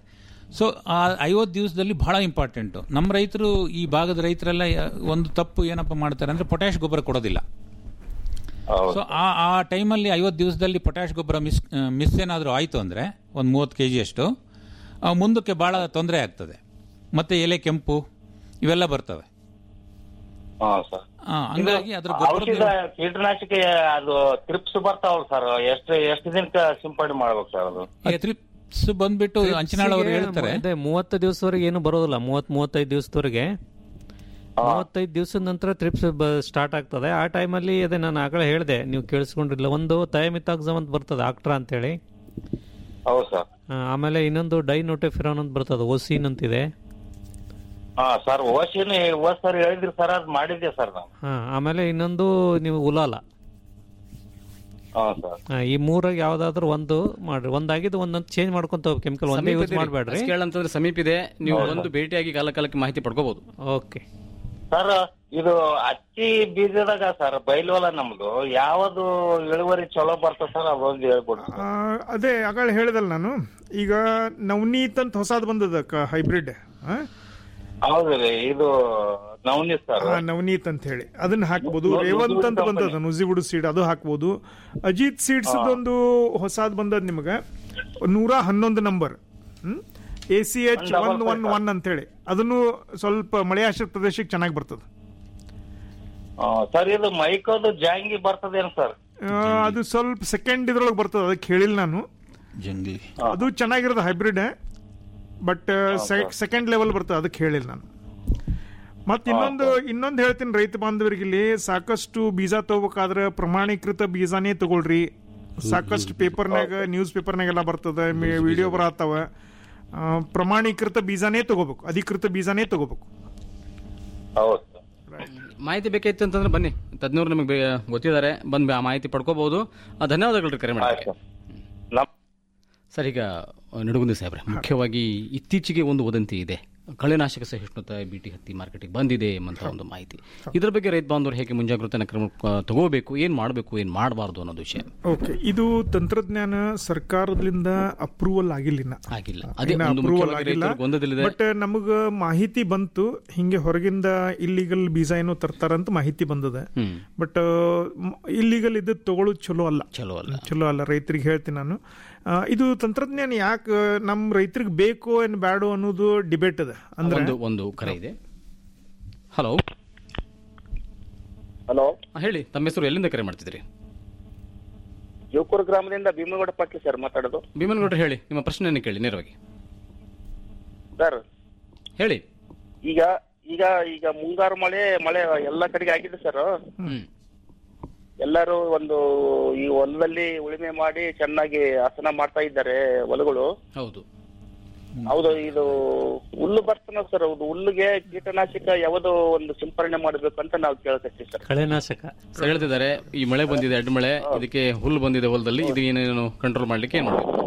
ಸೊ ಆ ಐವತ್ತು ದಿವಸದಲ್ಲಿ ಬಹಳ ಇಂಪಾರ್ಟೆಂಟು ನಮ್ಮ ರೈತರು ಈ ಭಾಗದ ರೈತರೆಲ್ಲ ಯ- ಒಂದು ತಪ್ಪು ಏನಪ್ಪ ಮಾಡ್ತಾರೆ ಅಂದರೆ ಪೊಟ್ಯಾಶ್ ಗೊಬ್ಬರ ಕೊಡೋದಿಲ್ಲ ಸೊ ಆ ಆ ಟೈಮಲ್ಲಿ ಐವತ್ತು ದಿವಸದಲ್ಲಿ ಪೊಟ್ಯಾಶ್ ಗೊಬ್ಬರ ಮಿಸ್ ಮಿಸ್ ಏನಾದರೂ ಆಯಿತು ಅಂದರೆ ಒಂದು ಮೂವತ್ತು ಕೆ ಜಿಯಷ್ಟು ಆ, ಮುಂದಕ್ಕೆ ಭಾಳ ತೊಂದರೆ ಆಗ್ತದೆ ಮತ್ತು ಎಲೆ ಕೆಂಪು ಇವೆಲ್ಲ ಬರ್ತವೆ ಹಾ ಸರ್ ಆ, ಹಂಗಾಗಿ ಅದ್ರ ಇದು ಗೊಬ್ಬರದ ಔಷಧ ಕೀಟನಾಶಕ ಅದು ಟ್ರಿಪ್ಸ್ ಬರ್ತಾವಲ್ಲ ಸರ್ ಎಷ್ಟು ಎಷ್ಟು ದಿನಕ್ಕೆ ಸಿಂಪಡಣೆ ಮಾಡ್ಬೇಕು ಸರ್ ಅದು ಟ್ರಿಪ್ಸ್ ಬಂದ್ಬಿಟ್ಟು ಅಂಚಿನಾಳ್ ಅವರು ಹೇಳ್ತಾರೆ ಅದೇ ಮೂವತ್ತು ದಿವಸದವರೆಗೆ ಏನು ಬರೋದಿಲ್ಲ ಮೂವತ್ ಮೂವತ್ತೈದು ದಿವಸದವರೆಗೆ ಮೂವತ್ತೈದು ದಿವಸದ ನಂತರ ಟ್ರಿಪ್ಸ್ ಸ್ಟಾರ್ಟ್ ಆಗ್ತದೆ ಆ ಟೈಮಲ್ಲಿ ಅದೇ ನಾನು ಆಗಲೇ ಹೇಳಿದೆ ನೀವು ಕೇಳಿಸ್ಕೊಂಡಿರಲಿಲ್ಲ ಒಂದು ಥಯಮಿತಾಕ್ಸಮ್ ಅಂತ ಬರ್ತದೆ ಆಕ್ಟ್ರಾ ಅಂತೇಳಿ ಹೌದು ಸರ್ ಆ, ಆಮೇಲೆ ಇನ್ನೊಂದು ಡೈನೋಟೆಫಿರಾನ್ ಅಂತ ಬರ್ತದೆ ಒಸಿನ್ ಅಂತಿದೆ ಹಾ ಸರ್ ಓಶಿನ ಹೋದ್ ಸರ್ ಹೇಳಿದ್ರಿ ಸರ್ ಅದು ಮಾಡಿದ್ದೆ ಸರ್ ನಾವು ಹಾ ಆಮೇಲೆ ಇನ್ನೊಂದು ನೀವು ಉಲಾಲ ಹಾ ಸರ್ ಆ, ಈ ಮೂರಾಗ ಯಾವ್ದಾದ್ರು ಒಂದು ಮಾಡ್ರಿ ಒಂದಾಗಿದ್ದು ಒಂದೊಂದು ಚೇಂಜ್ ಮಾಡ್ಕೊಂತ ಹೋಗಿ ಕೆಮಿಕಲ್ ಒಂದೇ ಯೂಸ್ ಮಾಡಬೇಡ್ರಿ ಅಂತಂದ್ರೆ ಸಮೀಪ ಇದೆ ನೀವು ಹೌದು. ಬಂದು ಭೇಟಿಯಾಗಿ ಕಾಲ ಕಾಲಕ್ಕೆ ಮಾಹಿತಿ ಪಡ್ಕೋಬಹುದು ಓಕೆ ಸರ್ ಇದು ಹತ್ತಿ ಬೀಜದಾಗ ಸರ್ ಬೈಲ್ವಲ ನಮ್ದು ಯಾವ್ದು ಇಳುವರಿ ಚಲೋ ಬರ್ತದೆ ಸರ್ ಅದೊಂದು ಹೇಳ್ಕೊಡ್ರಿ ಆ, ಅದೇ ಆಗಳ ಹೇಳಿದಲ್ಲ ನಾನು ಈಗ ನವನೀತ್ ಅಂತ ಹೊಸದು ಬಂದದ ಹೈಬ್ರಿಡ್ ಹೌದ್ರಿ ಇದು ನವನೀತ್ ಸರ್ ನವನೀತ್ ಅಂತ ಹೇಳಿ ಅದನ್ನ ಹಾಕ್ಬೋದು ನು- ರೇವಂತ್ ನುಜಿವುಡ್ ಅಂತ ಬಂದದ company. ನುಜಿವುಡ್ ಸೀಡ್ ಅದು ಹಾಕ್ಬೋದು ಅಜಿತ್ ಸೀಡ್ಸ್ ಹಾ. ಒಂದು ಹೊಸದ್ ಬಂದದ್ ನಿಮಗೆ ನೂರ ಹನ್ನೊಂದು number A C H Double one one five one ಅಂತ ಹೇಳಿ ಅದನ್ನು ಸ್ವಲ್ಪ ಮಳೆಯಾಶ್ರಿತ ಪ್ರದೇಶಕ್ಕೆ ಚೆನ್ನಾಗಿ ಬರ್ತದೆ ಸರ್ ಇದು ಮೈಕೋದು ಜಾಂಗಿ ಬರ್ತದೇನು ಸರ್ ಆ, ಅದು ಸ್ವಲ್ಪ ಸೆಕೆಂಡ್ ಇದ್ರೊಳಗೆ ಬರ್ತದೆ ಅದಕ್ಕೆ ಹೇಳಿಲ್ಲ ನಾನು ಜಂಗ್ಲಿ ಅದು ಚೆನ್ನಾಗಿರೋದು ಹೈಬ್ರಿಡ್ ಬಟ್ ಸೆಕೆಂಡ್ ಲೆವೆಲ್ ಬರ್ತದೆ ಅದಕ್ಕೆ ಹೇಳಿಲ್ಲ ನಾನು ಮತ್ತೆ ಇನ್ನೊಂದು ಇನ್ನೊಂದು ಹೇಳ್ತೀನಿ ರೈತ ಬಾಂಧವರಿಗೆ ಇಲ್ಲಿ ಸಾಕಷ್ಟು ಬೀಜ ತಗೋಬೇಕಾದ್ರೆ ಪ್ರಮಾಣೀಕೃತ ಬೀಜಾನೇ ತಗೊಳ್ರಿ ಸಾಕಷ್ಟು ಪೇಪರ್ನಾಗ ನ್ಯೂಸ್ ಪೇಪರ್ನಾಗೆಲ್ಲ ಬರ್ತದೆ ವಿಡಿಯೋ ಬರತ್ತಾವ ಆ, ಪ್ರಮಾಣೀಕೃತ ಬೀಜಾನೇ ತಗೋಬೇಕು ಅಧಿಕೃತ ಬೀಜಾನೇ ತಗೋಬೇಕು ಹೌದು ಮಾಹಿತಿ ಬೇಕಾಯ್ತು ಅಂತಂದ್ರೆ ಬನ್ನಿ ತಜ್ಞರು ನಿಮಗೆ ಬೇ- ಗೊತ್ತಿದ್ದಾರೆ ಬಂದು ಆ ಮಾಹಿತಿ ಪಡ್ಕೋಬಹುದು ಆ, ಧನ್ಯವಾದಗಳು ಕರೆ ಮಾಡಿ ಸರ್ ಈಗ ನಡುಗುಂದಿ ಸಾಹೇಬ್ರೆ ಮುಖ್ಯವಾಗಿ ಇತ್ತೀಚೆಗೆ ಒಂದು ವದಂತಿ ಇದೆ ಕಳೆನಾಶಕ ಸಹಿಷ್ಣುತೆ ಬಿಟಿ ಹತ್ತಿ ಮಾರ್ಕೆಟಿಗೆ ಬಂದಿದೆ ಎಂಬಂತ ಒಂದು ಮಾಹಿತಿ ಇದ್ರ ಬಗ್ಗೆ ರೈತ ಬಾಂಧವರು ಹೇಗೆ ಮುಂಜಾಗ್ರತೆ ಕ್ರಮ ಆ, ತಗೋಬೇಕು ಏನ್ ಮಾಡಬೇಕು ಏನ್ ಮಾಡಬಾರ್ದು ಅನ್ನೋದು ವಿಷಯ ಓಕೆ ಇದು ತಂತ್ರಜ್ಞಾನ ಸರ್ಕಾರದಿಂದ ಅಪ್ರೂವಲ್ ಆಗಿಲ್ಲ ಇನ್ನ. ಆಗಿಲ್ಲ ಅದೇ ಇನ್ನ ಒಂದು approval ಮುಖ್ಯವಾಗಿ ಆಗಿಲ್ಲ ರೈತರು ಗೊಂದಲದಲ್ಲಿದೆ. ಬಟ್ ನಮಗ ಮಾಹಿತಿ ಬಂತು ಹಿಂಗೆ ಹೊರಗಿಂದ ಇಲ್ಲಿಗಲ್ ಬೀಜ ಏನೋ ತರ್ತಾರಂತ ಮಾಹಿತಿ ಬಂದದ ಹ್ಮ್. ಬಟ್ ಇಲ್ಲಿಗಲ್ ಇದ್ದು ತಗೊಳ್ಳೋದು ಚಲೋ ಅಲ್ಲ ಚಲೋ ಅಲ್ಲ ಚಲೋ ಅಲ್ಲ ರೈತರಿಗೆ ಹೇಳ್ತೀನಿ ನಾನು ಆ, ಇದು ತಂತ್ರಜ್ಞಾನ ಯಾಕೆ ನಮ್ಮ ರೈತರಿಗೆ ಬೇಕು ಏನ್ ಬ್ಯಾಡೋ ಅನ್ನೋದು ಡಿಬೇಟ್ ಅದ ಅಂದ್ರೆ ಒಂದು ಒಂದು ಕರೆ ಇದೆ ಹಲೋ ಹಲೋ ಹೇಳಿ ತಮ್ಮ ಹೆಸರು ಎಲ್ಲಿಂದ ಕರೆ ಮಾಡ್ತಿದ್ರಿ ಜೋಕೂರು ಗ್ರಾಮದಿಂದ ಭೀಮಗೌಡ ಪಾಟೀಲ್ ಸರ್ ಮಾತಾಡೋದು ಭೀಮನ್ಗೌಡ್ರು ಹೇಳಿ ನಿಮ್ಮ ಪ್ರಶ್ನೆಯನ್ನು ಕೇಳಿ ನೇರವಾಗಿ ಸರ್ ಹೇಳಿ ಈಗ ಈಗ ಈಗ ಮುಂಗಾರು ಮಳೆ ಮಳೆ ಎಲ್ಲ ಕಡೆಗೆ ಆಗಿದೆ ಸರ್ ಎಲ್ಲರೂ ಒಂದು ಈ ಹೊಲದಲ್ಲಿ ಉಳುಮೆ ಮಾಡಿ ಚೆನ್ನಾಗಿ ಹಸನ ಮಾಡ್ತಾ ಇದ್ದಾರೆ ಹೊಲಗಳು ಹೌದು ಹೌದು ಇದು ಹುಲ್ಲು ಬರ್ತಾನ ಸರ್ ಹೌದು ಹುಲ್ಲಿಗೆ ಕೀಟನಾಶಕ ಯಾವುದು ಒಂದು ಸಿಂಪರಣೆ ಮಾಡಬೇಕು ಅಂತ ನಾವು ಕೇಳಕತ್ತೀವಿ ಸರ್ ಕಳೆನಾಶಕ ಸರ್ ಹೇಳ್ತಿದ್ದಾರೆ ಈ ಮಳೆ ಬಂದಿದೆ ಅಡ್ಡ ಮಳೆ ಇದಕ್ಕೆ ಹುಲ್ಲು ಬಂದಿದೆ ಹೊಲದಲ್ಲಿ ಇದು ಏನೇನು ಕಂಟ್ರೋಲ್ ಮಾಡ್ಲಿಕ್ಕೆ ಏನ್ ಮಾಡಬೇಕು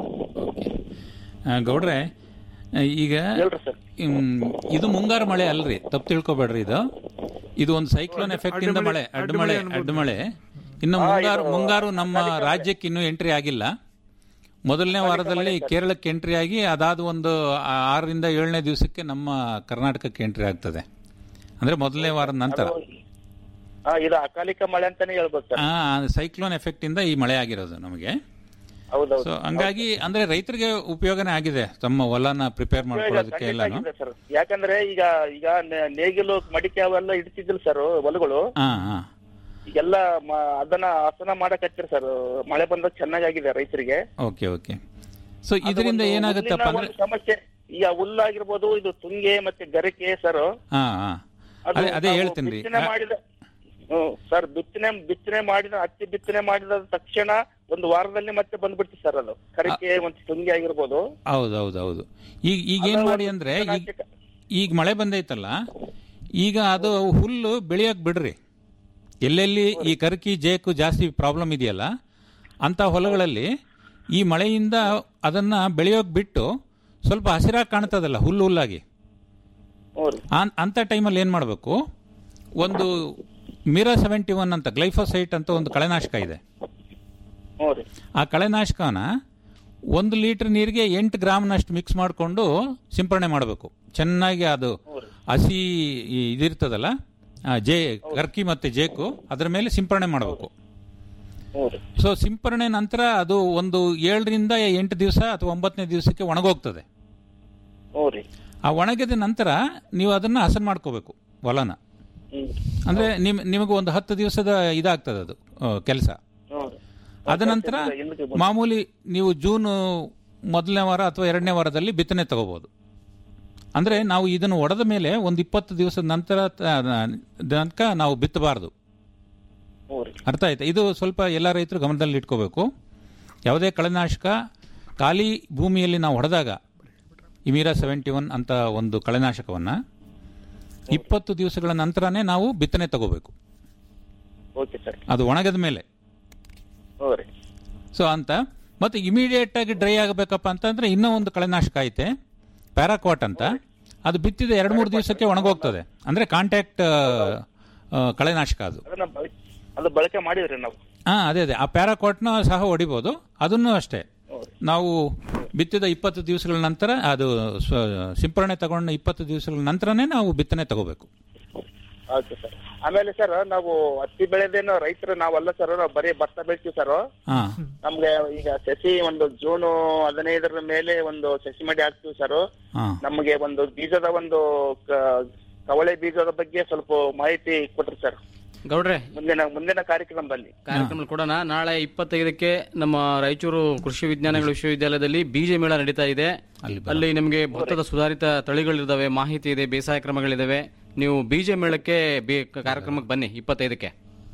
ಆ, ಗೌಡ್ರೆ ಆ, ಈಗ ಹ್ಮ್, ಇದು ಮುಂಗಾರು ಮಳೆ ಅಲ್ರಿ ತಪ್ಪು ತಿಳ್ಕೊಬೇಡ್ರಿ ಇದು ಇದು ಒಂದು ಸೈಕ್ಲೋನ್ ಎಫೆಕ್ಟ್ ಇಂದ ಮಳೆ ಅಡ್ಡಮಳೆ ಅಡ್ಡಮಳೆ ಇನ್ನು ಮುಂಗಾರು ಮುಂಗಾರು ನಮ್ಮ ರಾಜ್ಯಕ್ಕೆ ಇನ್ನೂ ಎಂಟ್ರಿ ಆಗಿಲ್ಲ ಮೊದಲನೇ ವಾರದಲ್ಲಿ ಕೇರಳಕ್ಕೆ ಎಂಟ್ರಿ ಆಗಿ ಅದಾದ ಒಂದು ಆ- ಆರರಿಂದ ಏಳನೇ ದಿವಸಕ್ಕೆ ನಮ್ಮ ಕರ್ನಾಟಕಕ್ಕೆ ಎಂಟ್ರಿ ಆಗ್ತದೆ ಅಂದ್ರೆ ಮೊದಲನೇ ವಾರದ ನಂತರ ಹಾ ಇದು ಅಕಾಲಿಕ ಮಳೆ ಅಂತಾನೆ ಹೇಳ್ಬೋದು ಸರ್ ಆ ಸೈಕ್ಲೋನ್ ಎಫೆಕ್ಟ್ ಇಂದ ಈ ಮಳೆ ಆಗಿರೋದು ನಮಗೆ ಹೌದೌದು ಸೊ ಹಂಗಾಗಿ ಅಂದ್ರೆ ರೈತರಿಗೆ ಉಪಯೋಗನೇ ಆಗಿದೆ ತಮ್ಮ ಹೊಲನ ಪ್ರಿಪೇರ್ ಮಾಡ್ಕೊಳ್ಳೋದಕ್ಕೆ ಖಂಡಿತ ಎಲ್ಲಾನು ಆಗಿದೆ ಸರ್ ಯಾಕಂದ್ರೆ ಈಗ ಈಗ ನೆ- ನೇಗಿಲು ಮಡಿಕೆ ಅವೆಲ್ಲ ಇಡ್ತಿದ್ದಿಲ್ಲ ಸರ್ ಹೊಲಗಳು ಹಾ ಹಾ ಈಗೆಲ್ಲ ಮ- ಅದನ್ನ ಹಸನ ಮಾಡಕತ್ತಿರ ಸರ್ ಮಳೆ ಬಂದಾಗ ಚೆನ್ನಾಗಿದೆ ರೈತರಿಗೆ ಓಕೆ ಓಕೆ ಸೊ ಇದರಿಂದ ಅದು ಒಂದು ಏನಾಗುತ್ತಪ್ಪ ಹುಲ್ಲಿನ ಅಂದ್ರೆ ಒಂದು ಸಮಸ್ಯೆ ಈಗ ಹುಲ್ಲಾಗಿರ್ಬೋದು ಇದು ತುಂಗೆ ಮತ್ತೆ ಗರಿಕೆ ಸರ್ ಹಾ ಹಾ ಅದು ಅದೇ ಅದೇ ನಾವು ಹೇಳ್ತೀನಿ ರೀ ಬಿತ್ತನೆ ಮಾಡಿದ ಹ್ಮ್ ಸರ್ ಬಿತ್ತನೆ ಬಿತ್ತನೆ ಮಾಡಿದ ಹತ್ತಿ ಬಿತ್ತನೆ ಮಾಡಿದ ತಕ್ಷಣ ಒಂದು ವಾರದಲ್ಲಿ ಮತ್ತೆ ಬಂದ್ಬಿಡ್ತಿ ಸರ್ ಅದು ಕರಿಕೆ ಮತ್ತೆ ತುಂಗೆ ಆಗಿರ್ಬೋದು ಹೌದು ಹೌದು ಹೌದು ಈಗ ಈಗ ಏನ್ ಮಾಡಿ ಅಂದ್ರೆ ಈಗ ಈಗ ಮಳೆ ಬಂದೈತಲ್ಲ ಈಗ ಅದು ಹುಲ್ಲು ಬೆಳೆಯಕ್ ಬಿಡ್ರಿ ಎಲ್ಲೆಲ್ಲಿ ಈ ಕರ್ಕಿ ಜೇಕು ಜಾಸ್ತಿ ಪ್ರಾಬ್ಲಮ್ ಇದೆಯಲ್ಲ ಅಂತ ಹೊಲಗಳಲ್ಲಿ ಈ ಮಳೆಯಿಂದ ಅದನ್ನ ಬೆಳೆಯೋಕ್ ಬಿಟ್ಟು ಸ್ವಲ್ಪ ಹಸಿರಾಗಿ ಕಾಣ್ತದಲ್ಲ ಹುಲ್ಲು ಹುಲ್ಲಾಗಿ ಆನ್- ಅಂತ ಟೈಮಲ್ಲಿ ಏನ್ ಮಾಡಬೇಕು ಒಂದು ಮಿರಾ ಸೆವೆಂಟಿ ಒನ್ ಅಂತ ಗ್ಲೈಫೋಸೈಟ್ ಅಂತ ಒಂದು ಕಳೆನಾಶಕ ಇದೆ ಆ ಕಳೆನಾಶಕನ ಒಂದು ಲೀಟರ್ ನೀರಿಗೆ ಎಂಟು ಗ್ರಾಮ್ನಷ್ಟು ಮಿಕ್ಸ್ ಮಾಡಿಕೊಂಡು ಸಿಂಪರಣೆ ಮಾಡಬೇಕು ಚೆನ್ನಾಗಿ ಅದು ಹಸಿ ಈ ಇದಿರ್ತದಲ್ಲ ಆ, ಜೇ ಕರ್ಕಿ ಮತ್ತೆ ಜೇಕು ಅದರ ಮೇಲೆ ಸಿಂಪರಣೆ ಮಾಡಬೇಕು ಸೊ ಸಿಂಪರಣೆ ನಂತರ ಅದು ಒಂದು ಏಳರಿಂದ ಎಂಟು ದಿವಸ ಅಥವಾ ಒಂಬತ್ತನೇ ದಿವಸಕ್ಕೆ ಒಣಗೋಗ್ತದೆ ಆ ಒಣಗಿದ ನಂತರ ನೀವು ಅದನ್ನ ಹಸನ್ ಮಾಡ್ಕೋಬೇಕು ಹೊಲನ ಅಂದ್ರೆ ನಿಮ್ ನಿಮಗೆ ಒಂದು ಹತ್ತು ದಿವಸದ ಇದಾಗ್ತದೆ ಅದು ಕೆಲಸ ಅದ ನಂತರ ಮಾಮೂಲಿ ನೀವು ಜೂನ್ ಮೊದಲನೇ ವಾರ ಅಥವಾ ಎರಡನೇ ವಾರದಲ್ಲಿ ಬಿತ್ತನೆ ತಗೋಬಹುದು ಅಂದ್ರೆ ನಾವು ಇದನ್ನು ಒಡೆದ ಮೇಲೆ ಒಂದು ಇಪ್ಪತ್ತು ದಿವಸದ ನಂತರ ತ- ತನಕ ನಾವು ಬಿತ್ತಬಾರದು ಅರ್ಥ ಆಯ್ತಾ ಇದು ಸ್ವಲ್ಪ ಎಲ್ಲ ರೈತರು ಗಮನದಲ್ಲಿ ಇಟ್ಕೋಬೇಕು ಯಾವುದೇ ಕಳೆನಾಶಕ ಖಾಲಿ ಭೂಮಿಯಲ್ಲಿ ನಾವು ಹೊಡೆದಾಗ ಇಮೀರಾ ಸೆವೆಂಟಿ ಒನ್ ಅಂತ ಒಂದು ಕಳೆನಾಶಕವನ್ನ ಇಪ್ಪತ್ತು ದಿವಸಗಳ ನಂತರನೇ ನಾವು ಬಿತ್ತನೆ ತಗೋಬೇಕು ಓಕೆ ಸರ್ ಅದು ಒಣಗದ ಮೇಲೆ ಹ್ಞೂ ರೀ ಸೊ ಅಂತ ಮತ್ತೆ ಇಮಿಡಿಯೇಟ್ ಆಗಿ ಡ್ರೈ ಆಗಬೇಕಪ್ಪ ಅಂತಂದ್ರೆ ಇನ್ನೂ ಒಂದು ಕಳೆನಾಶಕ ಐತೆ ಪ್ಯಾರಾಕ್ವಾಟ್ ಅಂತ ಅದು ಬಿತ್ತಿದ ಎರಡು ಮೂರು ದಿವಸಕ್ಕೆ ಒಣಗೋಗ್ತದೆ ಅಂದ್ರೆ ಕಾಂಟ್ಯಾಕ್ಟ್ ಕಳೆನಾಶಕ ಅದು ಅದನ್ನ ಬಳಕೆ ಅದು ಬಳಕೆ ಮಾಡಿದ್ರಿ ನಾವು ಹಾ ಅದೇ ಅದೇ ಆ ಪ್ಯಾರಾಕ್ವಾಟ್ನ ಸಹ ಹೊಡಿಬೋದು ಅದನ್ನು ಅಷ್ಟೇ ನಾವು ಬಿತ್ತಿದ ಇಪ್ಪತ್ತು ದಿವಸಗಳ ನಂತರ ಅದು ಸ್ವ- ಸಿಂಪರಣೆ ತಗೊಂಡ ಇಪ್ಪತ್ತು ದಿವಸಗಳ ನಂತರನೇ ನಾವು ಬಿತ್ತನೆ ತಗೋಬೇಕು ಓಕೆ ಸರ್ ಆಮೇಲೆ ಸರ್ ನಾವು ಹತ್ತಿ ಬೆಳೆದೇನು ರೈತರು ನಾವಲ್ಲ ಸರ್ ನಾವು ಬರೀ ಭತ್ತ ಬೆಳಿತೀವಿ ಸರ್ ಹಾ ನಮ್ಗೆ ಈಗ ಸಸಿ ಒಂದು ಜೂನ್ ಹದಿನೈದರ ಮೇಲೆ ಒಂದು ಸಸಿ ಮಡಿ ಹಾಕ್ತಿವಿ ಸರ್ ಹಾ ನಮಗೆ ಒಂದು ಬೀಜದ ಒಂದು ಕ- ಕವಳೆ ಬೀಜದ ಬಗ್ಗೆ ಸ್ವಲ್ಪ ಮಾಹಿತಿ ಕೊಟ್ರಿ ಸರ್ ಗೌಡ್ರೆ ಮುಂದಿನ ಮುಂದಿನ ಕಾರ್ಯಕ್ರಮದಲ್ಲಿ ಕಾರ್ಯಕ್ರಮ ಕೊಡೋಣ ನಾಳೆ ಇಪ್ಪತ್ತೈದಕ್ಕೆ ನಮ್ಮ ರಾಯಚೂರು ಕೃಷಿ ವಿಜ್ಞಾನಗಳ ವಿಶ್ವವಿದ್ಯಾಲಯದಲ್ಲಿ ಬೀಜ ಮೇಳ ನಡೀತಾ ಇದೆ ಅಲ್ಲಿ ನಿಮಗೆ ಭತ್ತದ ಸುಧಾರಿತ ತಳಿಗಳಿದಾವೆ ಮಾಹಿತಿ ಇದೆ ಬೇಸಾಯ ಕ್ರಮಗಳಿದಾವೆ ನೀವು ಬೀಜ ಮೇಳಕ್ಕೆ ಬೇ- ಕಾರ್ಯಕ್ರಮಕ್ಕೆ ಬನ್ನಿ ಇಪ್ಪತ್ತೈದಕ್ಕೆ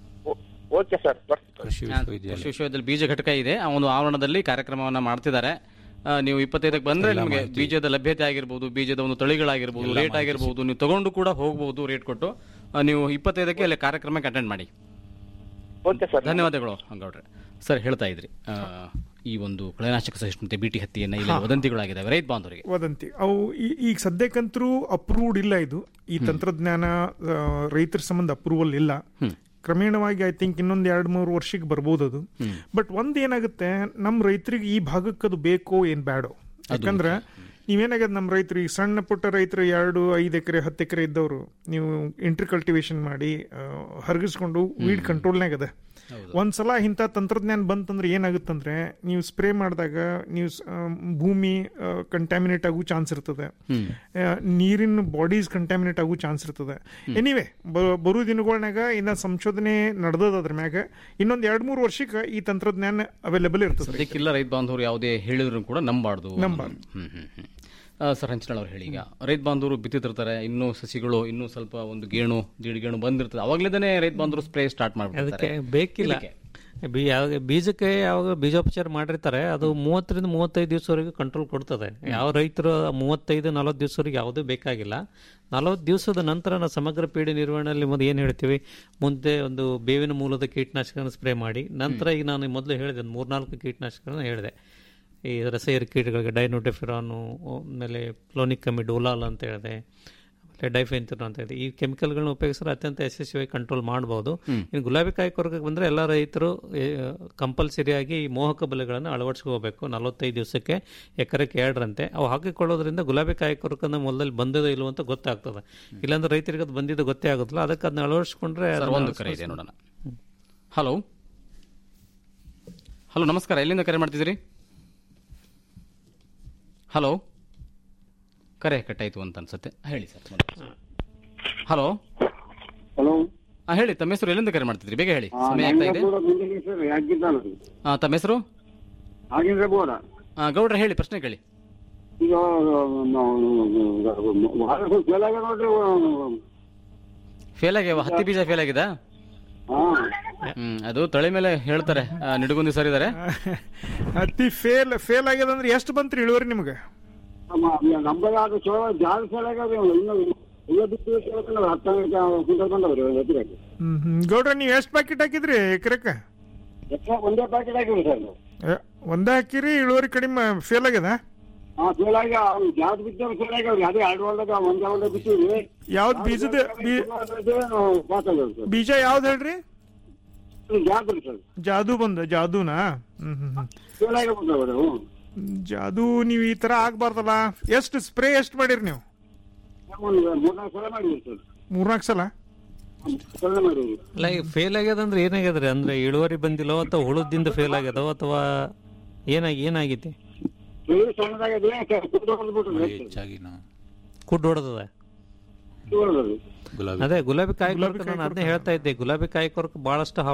ಓಕೆ ಸರ್ ಕೃಷಿ ಹಾ, ಕೃಷಿ ವಿಶ್ವವಿದ್ಯಾಲಯ ಬೀಜ ಘಟಕ ಇದೆ ಆ ಒಂದು ಆವರಣದಲ್ಲಿ ಕಾರ್ಯಕ್ರಮವನ್ನ ಮಾಡ್ತಿದ್ದಾರೆ ಆ, ನೀವು ಇಪ್ಪತ್ತೈದಕ್ಕೆ ಬಂದ್ರೆ ಎಲ್ಲ ನಿಮಗೆ ಮಾಹಿತಿ. ಬೀಜದ ಲಭ್ಯತೆ ಆಗಿರ್ಬೋದು ಬೀಜದ ಒಂದು ತಳಿಗಳಾಗಿರ್ಬೋದು ಎಲ್ಲ ರೇಟ್ ಮಾಹಿತಿ ಆಗಿರ್ಬೋದು ನೀವು ತಗೊಂಡು ಕೂಡ ಹೋಗ್ಬೋದು ರೇಟ್ ಕೊಟ್ಟು ಆ, ನೀವು ಇಪ್ಪತ್ತೈದಕ್ಕೆ ಅಲ್ಲಿ ಕಾರ್ಯಕ್ರಮಕ್ಕೆ ಅಟೆಂಡ್ ಮಾಡಿ ಓಕೆ ಸರ್ ಧನ್ಯವಾದಗಳು ಗೌಡ್ರೆ ಸರ್ ಹೇಳ್ತಾ ಇದ್ರಿ ಆ, ಈ ಒಂದು ಕಳೆನಾಶಕ ಸಹಿಷ್ಣುತೆ ಬಿಟಿ ಹತ್ತಿಯನ್ನ ಇಲ್ಲಿ ಹಾ. ವದಂತಿಗಳಾಗಿದ್ದಾವೆ ರೈತ ಬಾಂಧವರಿಗೆ ವದಂತಿ ಅವು ಈ- ಈಗ ಸದ್ಯಕ್ಕಂತರೂ ಅಪ್ರೂವ್ಡ್ ಇಲ್ಲ ಇದು ಈ ತಂತ್ರಜ್ಞಾನ ಆ, ರೈತರ ಸಂಬಂಧ ಅಪ್ರೂವಲ್ ಇಲ್ಲ ಕ್ರಮೇಣವಾಗಿ ಐ ಥಿಂಕ್ ಇನ್ನೊಂದು ಎರಡು ಮೂರು ವರ್ಷಕ್ಕೆ ಬರ್ಬೋದು ಅದು ಬಟ್ ಒಂದ್ ಏನಾಗುತ್ತೆ ನಮ್ಮ ರೈತರಿಗೆ ಈ ಭಾಗಕ್ಕೆ ಅದು ಬೇಕೋ ಏನ್ ಬೇಡೋ ಯಾಕಂದ್ರೆ ನೀವೇನಾಗ್ಯದ ನಮ್ಮ ರೈತರು ಈ ಸಣ್ಣ ಪುಟ್ಟ ರೈತರು ಎರಡು ಐದು ಎಕರೆ ಹತ್ತು ಎಕರೆ ಇದ್ದವರು ನೀವು ಇಂಟರ್ ಕಲ್ಟಿವೇಶನ್ ಮಾಡಿ ಆ, ಹರಗಿಸ್ಕೊಂಡು ವೀಡ್ ಕಂಟ್ರೋಲ್ನಾಗ ಅದ ಒಂದ್ಸಲ ಇಂಥ ತಂತ್ರಜ್ಞಾನ ಬಂತಂದ್ರೆ ಏನಾಗುತ್ತಂದ್ರೆ ನೀವು ಸ್ಪ್ರೇ ಮಾಡಿದಾಗ ನೀವು ಸ್- ಆ, ಭೂಮಿ ಕಂಟ್ಯಾಮಿನೇಟ್ ಆಗೋ ಚಾನ್ಸ್ ಇರ್ತದೆ ಆ, ನೀರಿನ ಬಾಡೀಸ್ ಕಂಟ್ಯಾಮಿನೇಟ್ ಆಗೋ ಚಾನ್ಸ್ ಇರ್ತದೆ ಎನಿವೆ ಬರೋ ದಿನಗಳಾಗ ಇನ್ನ ಸಂಶೋಧನೆ ನಡೆದದ ಅದ್ರ ಮ್ಯಾಗ ಇನ್ನೊಂದ್ ಎರಡ್ ಮೂರು ವರ್ಷಕ್ಕೆ ಈ ತಂತ್ರಜ್ಞಾನ ಅವೈಲೇಬಲ್ ಇರ್ತದೆ ಸದ್ಯಕ್ಕಿಲ್ಲ ರೈತ ಬಾಂಧವರು ಯಾವುದೇ ಹೇಳಿದ್ರು ಕೂಡ ನಂಬಾರ್ದು ನಂಬಾರ್ದು. ಹ್ಮ್ ಹ್ಮ್ ಹ್ಮ್ ಆ, ಸರ್ ಹಂಚಿನಾಳ್ ಅವ್ರು ಹೇಳಿ ಈಗ ರೈತ ಬಾಂಧವರು ಬಿತ್ತಿರ್ತಾರೆ ಇನ್ನೂ ಸಸಿಗಳು ಇನ್ನೂ ಸ್ವಲ್ಪ ಒಂದು ಗೇಣು ಜೀಡಿ ಗೇಣು ಬಂದಿರ್ತದೆ ಅವಾಗ್ಲೇದಾನೆ ರೈತ ಬಾಂಧವರು ಸ್ಪ್ರೇ ಸ್ಟಾರ್ಟ್ ಅದಕ್ಕೆ ಮಾಡ್ಬಿಡ್ತಾರೆ ಬೇಕಿಲ್ಲ ಬಿ ಯಾವ ಬೀಜಕ್ಕೆ ಯಾವಾಗ ಬೀಜೋಪಚಾರ ಮಾಡಿರ್ತಾರೆ ಅದು ಮೂವತ್ತರಿಂದ ಮೂವತ್ತೈದು ದಿವಸವರೆಗೆ ಕಂಟ್ರೋಲ್ ಕೊಡ್ತದೆ ಯಾವ ರೈತರು ಮೂವತ್ತೈದು ನಲವತ್ತು ದಿವಸವರೆಗೆ ಯಾವುದೂ ಬೇಕಾಗಿಲ್ಲ ನಲವತ್ತು ದಿವಸದ ನಂತರ ನಾವು ಸಮಗ್ರ ಪೀಡೆ ನಿರ್ವಹಣೆಯಲ್ಲಿ ಮೊದಲು ಏನು ಹೇಳ್ತೀವಿ ಮುಂದೆ ಒಂದು ಬೇವಿನ ಮೂಲದ ಕೀಟನಾಶಕನ ಸ್ಪ್ರೇ ಮಾಡಿ ನಂತರ ಈಗ ನಾನು ಮೊದಲು ಹೇಳಿದೆ ಒಂದು ಮೂರ್ನಾಲ್ಕು ಕೀಟನಾಶಕಗಳನ್ನ ಹೇಳಿದೆ ಈ ರಸೇರಿ ಕೀಟಗಳಿಗೆ ಡೈನೋಟೆಫಿರಾನು ಆಮೇಲೆ ಪ್ಲೋನಿಕಮಿ ಡೋಲಾಲ್ ಅಂತ ಹೇಳಿದೆ ಆಮೇಲೆ ಡೈಫೆಂಥಿನ್ ಅಂತ ಇದೆ ಈ ಕೆಮಿಕಲ್ಗಳನ್ನ ಉಪಯೋಗಿಸಿದ್ರೆ ಅತ್ಯಂತ ಯಶಸ್ವಿಯಾಗಿ ಕಂಟ್ರೋಲ್ ಮಾಡ್ಬೋದು ಇನ್ನು ಗುಲಾಬಿ ಕಾಯಿ ಕೊರಕಕ್ಕೆ ಬಂದರೆ ಎಲ್ಲ ರೈತರು ಕಂಪಲ್ಸರಿಯಾಗಿ ಈ ಮೋಹಕ ಬಲೆಗಳನ್ನು ಅಳವಡಿಸ್ಕೋಬೇಕು ನಲವತ್ತೈದು ದಿವಸಕ್ಕೆ ಎಕರೆಗೆ ಎರಡರಂತೆ ಅವು ಹಾಕಿಕೊಳ್ಳೋದ್ರಿಂದ ಗುಲಾಬಿ ಕಾಯಿ ಕೊರಕನ ಮೊದಲಲ್ಲಿ ಬಂದದೋ ಇಲ್ವೋ ಅಂತ ಗೊತ್ತಾಗ್ತದೆ ಇಲ್ಲಾಂದ್ರೆ ರೈತರಿಗೆ ಅದು ಬಂದಿದ್ದು ಗೊತ್ತೇ ಆಗೋದಿಲ್ಲ ಅದಕ್ಕೆ ಅದನ್ನ ಅಳವಡಿಸ್ಕೊಂಡ್ರೆ ಸರ್ ಅದನ್ನ ಒಂದು ಕರೆ ಇದೆ ನೋಡೋಣ ಹಲೋ ಹಲೋ ನಮಸ್ಕಾರ ಎಲ್ಲಿಂದ ಕರೆ ಮಾಡ್ತಿದ್ದೀರಿ ಹಲೋ ಕರೆ ಕಟ್ಟಾಯ್ತು ಅಂತ ಅನ್ಸುತ್ತೆ ಹೇಳಿ ಸರ್ ಹಲೋ ಹಲೋ ಹಾ ಹೇಳಿ ತಮ್ಮ ಹೆಸರು ಎಲ್ಲಿಂದ ಕರೆ ಮಾಡ್ತಿದ್ರಿ ಬೇಗ ಹೇಳಿ ಸಮಯ ಆಗ್ತಾ ಇದೆ ಆ, ತಮ್ಮ ಹೆಸರು ಹಾಗಿದ್ರೆ ಬೋರ ಆ, ಗೌಡ್ರೆ ಹೇಳಿ ಪ್ರಶ್ನೆ ಕೇಳಿ ಈಗ ಕೆಳಗೆ ನೋಡ್ರಿ ಫೇಲ್ ಆಗ್ಯಾವ ಹತ್ತಿ ಬೀಜ ಫೇಲ್ ಆಗಿದಾ ಹ್ಮ್ ಅದು ತಳಿ ಮೇಲೆ ಹೇಳ್ತಾರೆ ಆ, ನಿಡುಗುಂದಿ ಸರ್ ಇದಾರೆ ಹತ್ತಿ ಫೇಲ್ ಫೇಲ್ ಆಗ್ಯದಂದ್ರೆ ಎಷ್ಟು ಬಂತ್ರಿ ಇಳುವರಿ ನಿಮ್ಗೆ ನಂಬರ್ ಅದು ಚಲೋ ಜಾಗ ಕೆಳಗೆ ಇನ್ನು ಇಲ್ಲ ಬಿಟ್ಟು ಕೇಳ್ಕೊಂಡ್ರೆ ಹತ್ತು ಕ್ವಿಂಟಲ್ ಬಂದವ್ರಿ ಒಂದು ಎಕರೆಗೆ ಹ್ಮ್ ಹ್ಮ್ ಗೌಡ್ರ ನೀವು ಎಷ್ಟು ಪ್ಯಾಕೆಟ್ ಹಾಕಿದ್ರಿ ಎಕರೆಕ ಎಕರೆ ಒಂದೇ ಪ್ಯಾಕೆಟ್ ಹಾಕಿವಿ ಸರ್ ನಾವು. ಒಂದೇ ಹಾಕಿರಿ ಇಳುವರಿ ಕಡಿಮೆ ಫೇಲ್ ಆಗ್ಯದ ಹಾ ಫೇಲ್ ಆಗಿ ಅವ್ನು ಜಾಗ ಬಿಟ್ಟು ಫೇಲ್ ಆಗ್ಯಾವ್ರಿ ಅದೇ ಎರಡು ಹೊಲ್ದಾಗ ಒಂದೇ ಹೊಲ್ದಾಗ ಬಿಟ್ಟಿವಿ ಯಾವ್ದು ಬೀಜದ ಬೀ- ಪಾಸ್ ಆಗ್ಯಾವ ಸರ್ ಬೀಜ ಯಾವ್ದು ಹೇಳ್ರಿ ಜಾಗ ಸರ್ ಜಾದು ಬಂದ ಜಾದುನಾ ಹ್ಮ್ ಹ್ಮ್ ಹ್ಮ್ ಫೇಲ್ ಆಗ್ಯಾವ ಜಾದು ನೀವು ಈ ತರ ಆಗ್ಬಾರ್ದಲ್ಲ ಎಷ್ಟು ಸ್ಪ್ರೇ ಎಷ್ಟು ಮಾಡಿರಿ ನೀವು ಒಂದು ಮೂರ್ನಾಲ್ಕು ಸಲ ಮಾಡಿದ್ವಿ ಸರ್ ಮೂರ್ನಾಲ್ಕು ಸಲ ಸಲ ಮಾಡಿದ್ವಿ ಅಲ್ಲ ಈಗ ಫೇಲ್ ಆಗ್ಯದ ಅಂದ್ರೆ ಏನಾಗ್ಯದ್ರಿ ಅಂದ್ರೆ ಇಳುವರಿ ಬಂದಿಲ್ಲೋ ಅಥವಾ ಹುಳದಿಂದ ಫೇಲ್ ಆಗ್ಯದೋ ಅಥವಾ ಏನಾಗಿ ಏನಾಗೈತಿ ಬೆಳೆ ಸಣ್ಣದಾಗಿದೆ ಕುದ್ದು ಹೊಡೆದ್ಬಿಟ್ರೆ ಹೆಚ್ಚಾಗಿ ನಾವು ಕುಡ್ ಹೊಡೆದದ ಗುಲಾಬಿ ಅದೇ ಗುಲಾಬಿ ಕಾಯಿ ಕೊರಕ ನಾನು ಅದನ್ನೇ ಹೇಳ್ತಾ ಇದ್ದೆ ಗುಲಾಬಿ ಕಾಯಿ ಕೊರಕ ಬಹಳಷ್ಟು